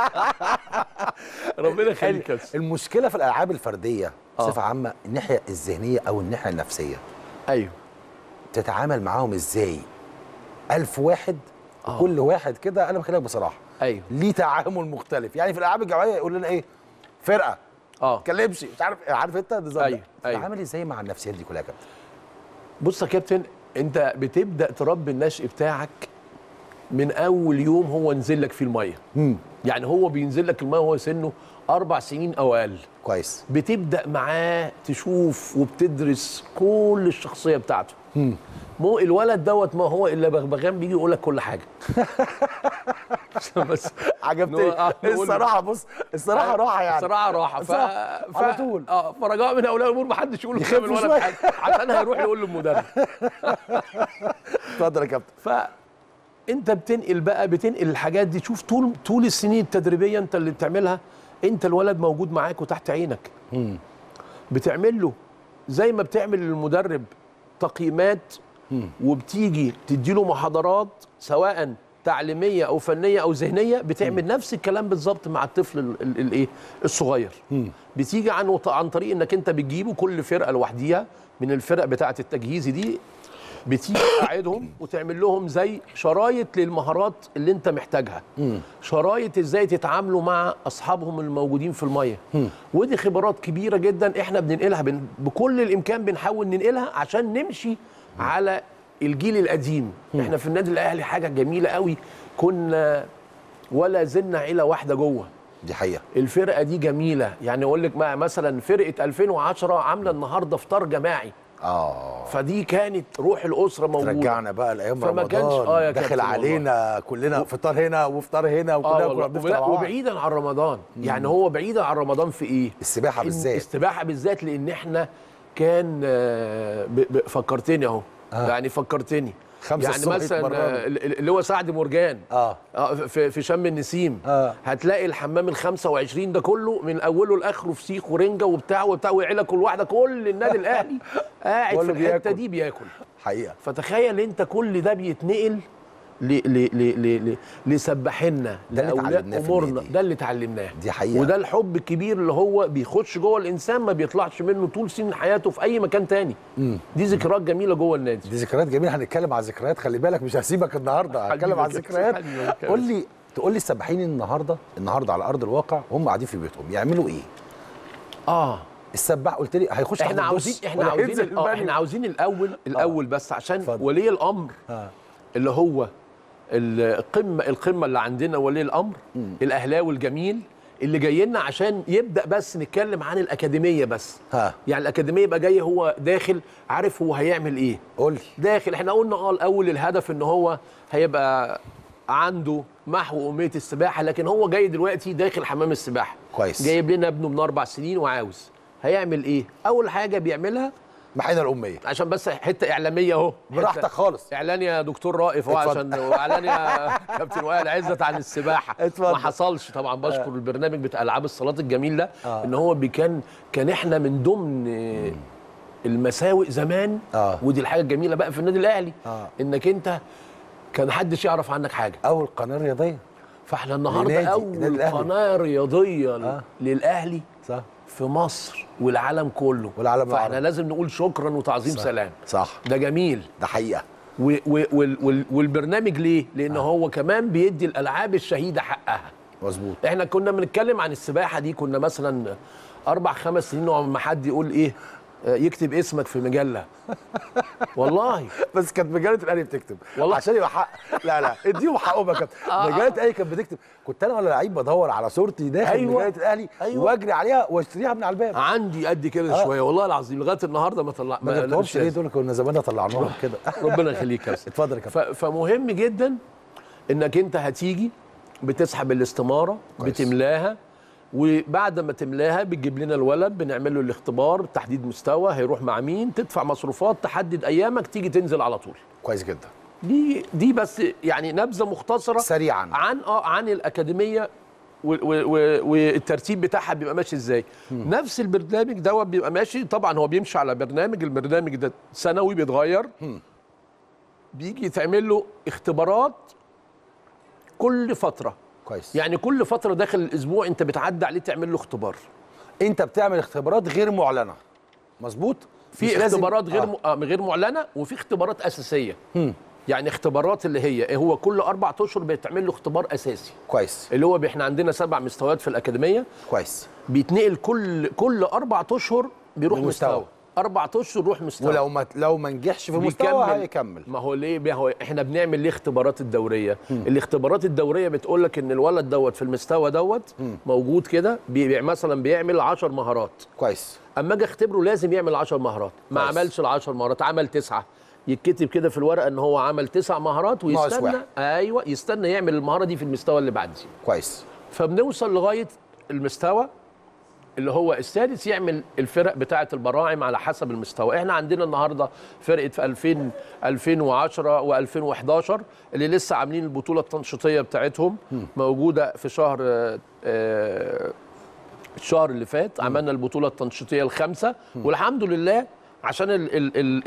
ربنا يخليك يا أستاذ. المشكله في الالعاب الفرديه آه. بصفه عامه الناحيه الذهنيه او الناحيه النفسيه ايوه تتعامل معاهم ازاي ألف واحد آه. وكل واحد كده انا بكلمك بصراحه ايوه ليه تعامل مختلف يعني في الالعاب الجماعيه يقول لنا ايه فرقه اه ما تتكلمش مش عارف عارف انت النظام أيوة، ده أيوة. تتعامل ازاي مع النفسيات دي كلها يا كابتن بص يا كابتن انت بتبدا تربي النشء بتاعك من اول يوم هو نزل لك فيه الميه امم يعني هو بينزل لك الميه وهو سنه اربع سنين او اقل كويس بتبدا معاه تشوف وبتدرس كل الشخصيه بتاعته مو الولد دوت ما هو الا بغبغان بيجي يقول لك كل حاجه عشان بس عجبتني نقول- آه، نقول- الصراحه بص الصراحه راحه يعني صراحه راحه ف... صح، ف... على طول. اه فرجاء من اولياء الامور ما حدش يقول يخفوا قدام الولد شوية. حاجه عشان هيروح يقول للمدرب اتفضل يا كابتن فانت بتنقل بقى بتنقل الحاجات دي شوف طول طول السنين التدريبيه انت اللي بتعملها انت الولد موجود معاك وتحت عينك بتعمل له زي ما بتعمل للمدرب تقييمات وبتيجي تديله محاضرات سواء تعليميه او فنيه او ذهنيه بتعمل نفس الكلام بالظبط مع الطفل ال- ال- الايه الصغير بتيجي عن عن طريق انك انت بتجيبه كل فرقه لوحديها من الفرق بتاعه التجهيز دي بتيجي تقعدهم وتعمل لهم زي شرايط للمهارات اللي انت محتاجها شرايط ازاي تتعاملوا مع اصحابهم الموجودين في الميه ودي خبرات كبيره جدا احنا بننقلها بن بكل الامكان بنحاول ننقلها عشان نمشي على الجيل القديم احنا في النادي الاهلي حاجه جميله قوي كنا ولا زلنا عيله واحده جوه دي حقيقه الفرقه دي جميله يعني اقول لك ما- مثلا فرقه 2010 عامله النهارده فطار جماعي اه فدي كانت روح الاسره موجوده رجعنا بقى لايام فما رمضان كانش- آه يا داخل كابتن علينا كلنا فطار هنا وفطار هنا وكلنا اه كنا والله بنفطر وبلا- مع بعض. وبعيدا عن رمضان يعني هو بعيدا عن رمضان في ايه السباحه إن- بالذات السباحه بالذات لان احنا كان آه، ب- ب- فكرتني اهو آه. يعني فكرتني خمسة يعني الصبح مثلا يتمرنوا. آه، ال- اللي هو سعد مرجان اه اه في في شم النسيم آه. هتلاقي الحمام ال 25 ده كله من اوله لاخره فسيخ ورنجه وبتاع وبتاع وعيله كل واحده كل النادي الاهلي قاعد في كله الحته بياكل. دي بياكل حقيقه فتخيل انت كل ده بيتنقل ل ل ل ل ل لسباحنا ده اللي لاولياء اتعلمناه في امورنا النادي. ده اللي اتعلمناه دي حقيقة. وده الحب الكبير اللي هو بيخش جوه الانسان ما بيطلعش منه طول سنين حياته في اي مكان تاني دي ذكريات جميله جوه النادي دي ذكريات جميله هنتكلم على الذكريات خلي بالك مش هسيبك النهارده هتكلم على حبيبي يا الذكريات كابتن، حبيبي يا كابتن. قول لي تقول لي السباحين النهارده النهارده على ارض الواقع هم قاعدين في بيوتهم يعملوا ايه؟ اه السباح قلت لي هيخش تحت احنا الدش عاوزين احنا ولا عاوزين هينزل اه البانيو؟ احنا عاوزين الاول الاول بس عشان اتفضل. ولي الامر آه. اللي هو القمه القمه اللي عندنا ولي الامر الاهلاوي الجميل اللي جاي لنا عشان يبدا بس نتكلم عن الاكاديميه بس ها. يعني الاكاديميه يبقى جاي هو داخل عارف هو هيعمل ايه قول لي داخل احنا قلنا اه الاول الهدف ان هو هيبقى عنده محو اميه السباحه لكن هو جاي دلوقتي داخل حمام السباحه كويس. جايب لنا ابنه من اربع سنين وعاوز هيعمل ايه اول حاجه بيعملها محينا الاميه عشان بس حته اعلاميه اهو حتة براحتك خالص اعلان يا دكتور رائف اهو اتفضل. عشان واعلان يا كابتن وائل عزت عن السباحه اتفضل. ما حصلش طبعا بشكر البرنامج بتاع العاب الصالات الجميل ده آه. ان هو بي- كان كان احنا من ضمن آه، المساوئ زمان آه. ودي الحاجه الجميله بقى في النادي الاهلي آه. انك انت كان محدش يعرف عنك حاجه اول قناه رياضيه فاحنا النهارده لنادي- اول النادي الأهلي. قناه رياضيه آه. للاهلي صح في مصر والعالم كله والعالم فاحنا العربي. لازم نقول شكرا وتعظيم صح. سلام صح ده جميل ده حقيقه و و وال وال والبرنامج ليه؟ لان هو كمان بيدي الالعاب الشهيده حقها. مظبوط احنا كنا بنتكلم عن السباحه دي كنا مثلا اربع خمس سنين لما حد يقول ايه آه، يكتب اسمك في مجله والله بس كانت مجله الاهلي بتكتب والله. عشان يبقى حق لا لا اديهم حقهم يا كابتن مجله الاهلي كانت بتكتب كنت انا وانا لعيب بدور على صورتي داخل أيوة. مجله الاهلي أيوة. واجري عليها واشتريها من على الباب عندي قد كده آه. شويه والله العظيم لغايه النهارده ما طلع ما لا، جبتهمش مش ليه لازم. دول كنا زماننا طلعناهم كده ربنا يخليك يا أستاذ. اتفضل يا كابتن ف- فمهم جدا انك انت هتيجي بتسحب الاستماره كويس. بتملاها وبعد ما تملاها بتجيب لنا الولد بنعمل له الاختبار تحديد مستوى هيروح مع مين تدفع مصروفات تحدد ايامك تيجي تنزل على طول كويس جدا دي دي بس يعني نبذه مختصره سريعا عن اه عن الاكاديميه و- و- و- والترتيب بتاعها بيبقى ماشي ازاي نفس البرنامج دوت بيبقى ماشي طبعا هو بيمشي على برنامج البرنامج ده سنوي بيتغير بيجي يتعمل له اختبارات كل فتره كويس يعني كل فتره داخل الاسبوع انت بتعدي عليه تعمل له اختبار انت بتعمل اختبارات غير معلنه مظبوط مش في لازم- اختبارات غير آه. م... آه غير معلنه وفي اختبارات اساسيه يعني اختبارات اللي هي هو كل اربع اشهر بيتعمل له اختبار اساسي كويس اللي هو احنا عندنا سبع مستويات في الاكاديميه كويس بيتنقل كل كل اربع اشهر بيروح بمستوى. مستوى اربع اشهر يروح مستوى ولو ما لو ما نجحش في المستوى بيكمل. هيكمل ما هو ليه ما هو احنا بنعمل ليه اختبارات الدوريه الاختبارات الدوريه بتقول لك ان الولد دوت في المستوى دوت موجود كده بي مثلا بيعمل 10 مهارات كويس اما اجي اختبره لازم يعمل 10 مهارات ما كويس. عملش ال 10 مهارات عمل تسعه يتكتب كده في الورقه ان هو عمل تسع مهارات ناقص ويستنى واحد. ايوه يستنى يعمل المهاره دي في المستوى اللي بعديه كويس فبنوصل لغايه المستوى اللي هو السادس يعمل الفرق بتاعه البراعم على حسب المستوى احنا عندنا النهارده فرقه في 2000 2010 و2011 اللي لسه عاملين البطوله التنشيطيه بتاعتهم موجوده في شهر آه، آه، الشهر اللي فات عملنا البطوله التنشيطيه الخامسه والحمد لله عشان ال ال ال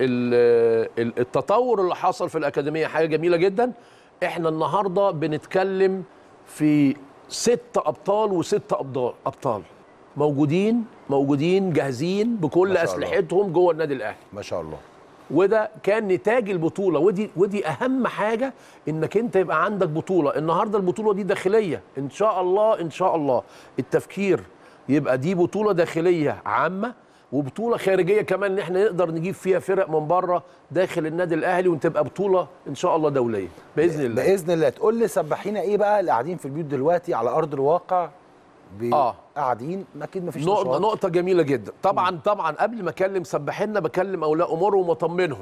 ال ال التطور اللي حصل في الاكاديميه حاجه جميله جدا احنا النهارده بنتكلم في ست ابطال وست ابطال ابطال موجودين موجودين جاهزين بكل ما شاء الله. اسلحتهم جوه النادي الاهلي ما شاء الله وده كان نتاج البطوله ودي ودي اهم حاجه انك انت يبقى عندك بطوله النهارده البطوله دي داخليه ان شاء الله ان شاء الله التفكير يبقى دي بطوله داخليه عامه وبطوله خارجيه كمان ان احنا نقدر نجيب فيها فرق من بره داخل النادي الاهلي وتبقى بطوله ان شاء الله دوليه باذن الله باذن الله تقول لي سبحينا ايه بقى اللي قاعدين في البيوت دلوقتي على ارض الواقع بي- آه. قاعدين اكيد مفيش نقطة نشاط. نقطة جميلة جدا طبعا طبعا قبل ما اكلم سباحينا بكلم اولياء امورهم واطمنهم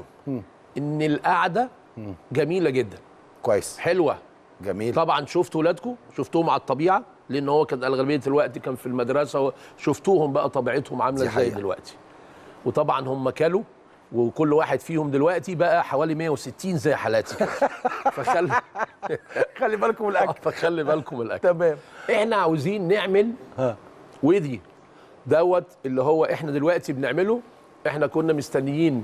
ان القعدة جميلة جدا كويس حلوة جميل طبعا شفت ولادكم شفتوهم على الطبيعه لان هو كان اغلبيه الوقت كان في المدرسه شفتوهم بقى طبيعتهم عامله دي ازاي حقيقة. دلوقتي وطبعا هم كلوا وكل واحد فيهم دلوقتي بقى حوالي 160 زي حالاتي كده فخلي خلي بالكم من الاكل فخلي بالكم من الاكل تمام احنا عاوزين نعمل ها ودي دوت اللي هو احنا دلوقتي بنعمله احنا كنا مستنيين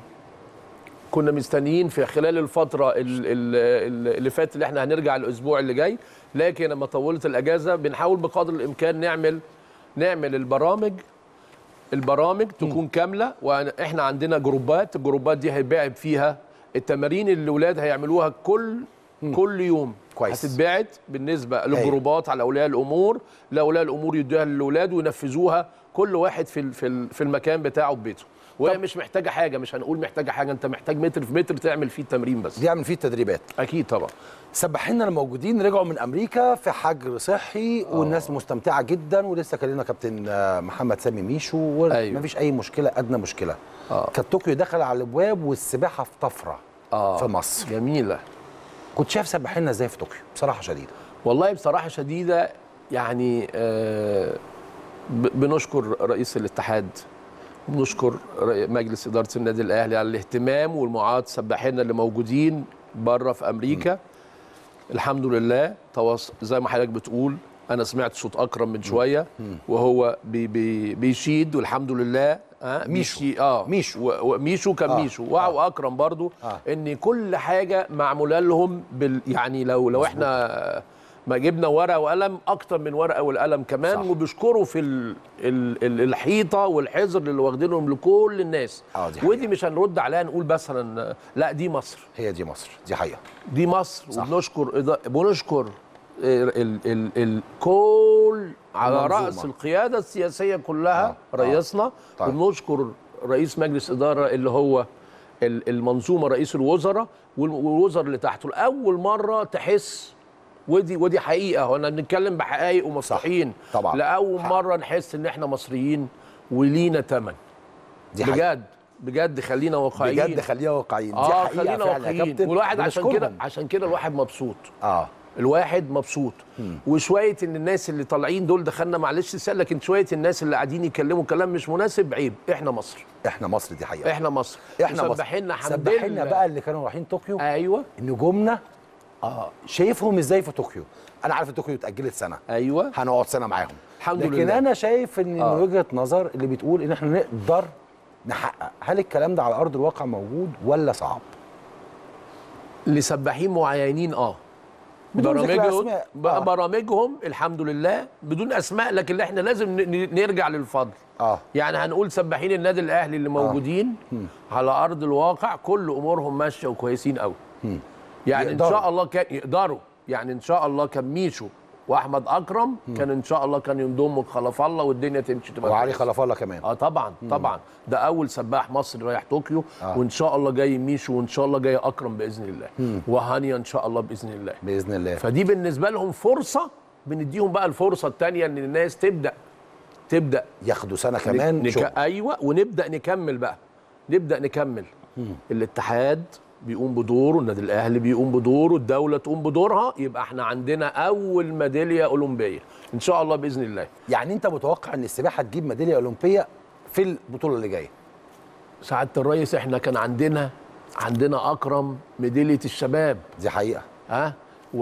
كنا مستنيين في خلال الفترة ال- ال- ال- اللي فاتت اللي احنا هنرجع الأسبوع اللي جاي لكن لما طولت الأجازة بنحاول بقدر الإمكان نعمل نعمل البرامج البرامج تكون كاملة وإحنا عندنا جروبات الجروبات دي هيباعد فيها التمارين اللي الأولاد هيعملوها كل كل يوم كويس. هتتباعد بالنسبة للجروبات على أولياء الأمور لأولياء الأمور يدوها للأولاد وينفذوها كل واحد في ال- في ال- في المكان بتاعه في بيته وهي مش محتاجة حاجة مش هنقول محتاجة حاجة أنت محتاج متر في متر تعمل فيه التمرين بس دي اعمل فيه التدريبات أكيد طبعا سباحينا الموجودين رجعوا من امريكا في حجر صحي والناس مستمتعه جدا ولسه كلمنا كابتن آه، محمد سامي ميشو أيوة. ومفيش اي مشكله ادنى مشكله آه. كانت طوكيو دخل على الابواب والسباحه في طفره آه. في مصر جميلة كنت شايف سباحينا ازاي في طوكيو بصراحه شديده والله بصراحة شديدة يعني آه، ب- بنشكر رئيس الاتحاد بنشكر رئي- مجلس إدارة النادي الأهلي على الاهتمام والمعاد سباحينا اللي موجودين بره في أمريكا الحمد لله تواص... زي ما حضرتك بتقول أنا سمعت صوت أكرم من شوية وهو بي بي بيشيد والحمد لله آه ميشو. بيشي- اه ميشو. و- وميشو كان آه. ميشو وع- واكرم برضو آه. ان كل حاجه معموله لهم بال يعني لو لو احنا ما جبنا ورقه وقلم اكتر من ورقه والقلم كمان صح. وبيشكروا في ال ال ال الحيطه والحذر اللي واخدينهم لكل الناس آه، دي حقيقة. ودي مش هنرد عليها نقول مثلا لا دي مصر هي دي مصر دي حقيقه دي مصر صح. وبنشكر إضاء- بنشكر ال ال ال ال كل على المنظومة. راس القياده السياسيه كلها آه، آه. رئيسنا طيب. وبنشكر رئيس مجلس اداره اللي هو ال- المنظومه رئيس الوزراء وال- والوزراء اللي تحته لاول مره تحس ودي ودي حقيقه هو انا بنتكلم بحقائق ومفتوحين طبعا. لاول حق. مره نحس ان احنا مصريين ولينا ثمن دي حقيقه بجد بجد خلينا واقعيين بجد خلينا واقعيين دي اه حقيقه خلينا فعلا يا واقعيين كابتن والواحد عشان كده بنشكرهم. عشان كده الواحد مبسوط اه الواحد مبسوط وشويه ان الناس اللي طالعين دول دخلنا معلش سال لكن شويه الناس اللي قاعدين يتكلموا كلام مش مناسب عيب احنا مصر احنا مصر دي حقيقه احنا مصر احنا مصر سبحنا حمد سبحنا لله. بقى اللي كانوا رايحين طوكيو ايوه نجومنا اه شايفهم ازاي في طوكيو انا عارف ان طوكيو اتاجلت سنه ايوه هنقعد سنه معاهم الحمد لكن لله. انا شايف ان آه. من وجهه نظر اللي بتقول ان احنا نقدر نحقق هل الكلام ده على ارض الواقع موجود ولا صعب لسباحين معينين اه بدون ذكر برامجهم أسماء. ب- آه. برامجهم الحمد لله بدون اسماء لكن احنا لازم ن- ن- نرجع للفضل اه يعني هنقول سباحين النادي الاهلي اللي موجودين على ارض الواقع كل امورهم ماشيه وكويسين قوي يعني ان يقدروا. شاء الله كان يقدروا يعني ان شاء الله كان ميشو واحمد اكرم كان ان شاء الله كان ينضموا خلف الله والدنيا تمشي تبقى وعلي كويسة. خلف الله كمان اه طبعا طبعا ده اول سباح مصري رايح طوكيو آه. وان شاء الله جاي ميشو وان شاء الله جاي اكرم باذن الله وهانيا ان شاء الله باذن الله باذن الله فدي بالنسبه لهم فرصه بنديهم بقى الفرصه الثانيه ان الناس تبدا تبدا ياخدوا سنه كمان نك... شغل. ايوه ونبدا نكمل بقى نبدا نكمل الاتحاد بيقوم بدوره النادي الاهلي بيقوم بدوره الدوله تقوم بدورها يبقى احنا عندنا اول ميداليه اولمبيه ان شاء الله باذن الله يعني انت متوقع ان السباحه تجيب ميداليه اولمبيه في البطوله اللي جايه سعاده الرئيس احنا كان عندنا عندنا اكرم ميداليه الشباب دي حقيقه ها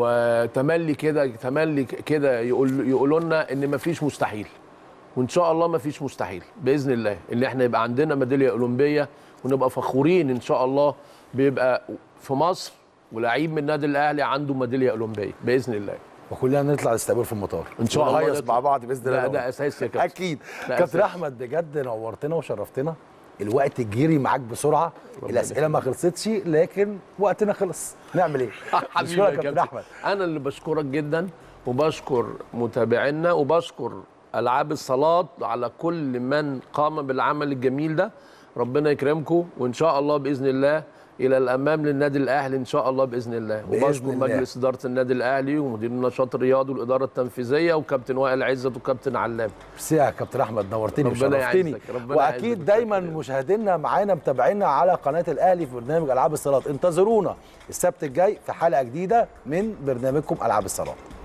وتملي كده تملي كده يقول يقولوا لنا ان مفيش مستحيل وان شاء الله مفيش مستحيل باذن الله ان احنا يبقى عندنا ميداليه اولمبيه ونبقى فخورين ان شاء الله بيبقى في مصر ولاعيب من النادي الاهلي عنده ميداليه اولمبيه باذن الله وكلنا نطلع نستقبل في المطار إن شاء الله ونهيص نطلع. مع بعض باذن الله لا ده اساسي يا كابتن اكيد لا، كابتن أساسي. احمد بجد نورتنا وشرفتنا الوقت جري معاك بسرعه الاسئله ما خلصتش لكن وقتنا خلص نعمل ايه حبيبي نشكرك يا يا كابتن كابتن احمد انا اللي بشكرك جدا وبشكر متابعينا وبشكر العاب الصالات على كل من قام بالعمل الجميل ده ربنا يكرمكم وان شاء الله باذن الله الى الامام للنادي الاهلي ان شاء الله باذن الله بإذن وبشكر الله. مجلس اداره النادي الاهلي ومدير النشاط الرياضي والاداره التنفيذيه وكابتن وائل عزت وكابتن علام ميرسي يا كابتن احمد نورتني ربنا وشرفتني يعزك، ربنا واكيد يعزك دايما بالتأكيد. مشاهدينا معانا متابعينا على قناه الاهلي في برنامج العاب الصالات انتظرونا السبت الجاي في حلقه جديده من برنامجكم العاب الصالات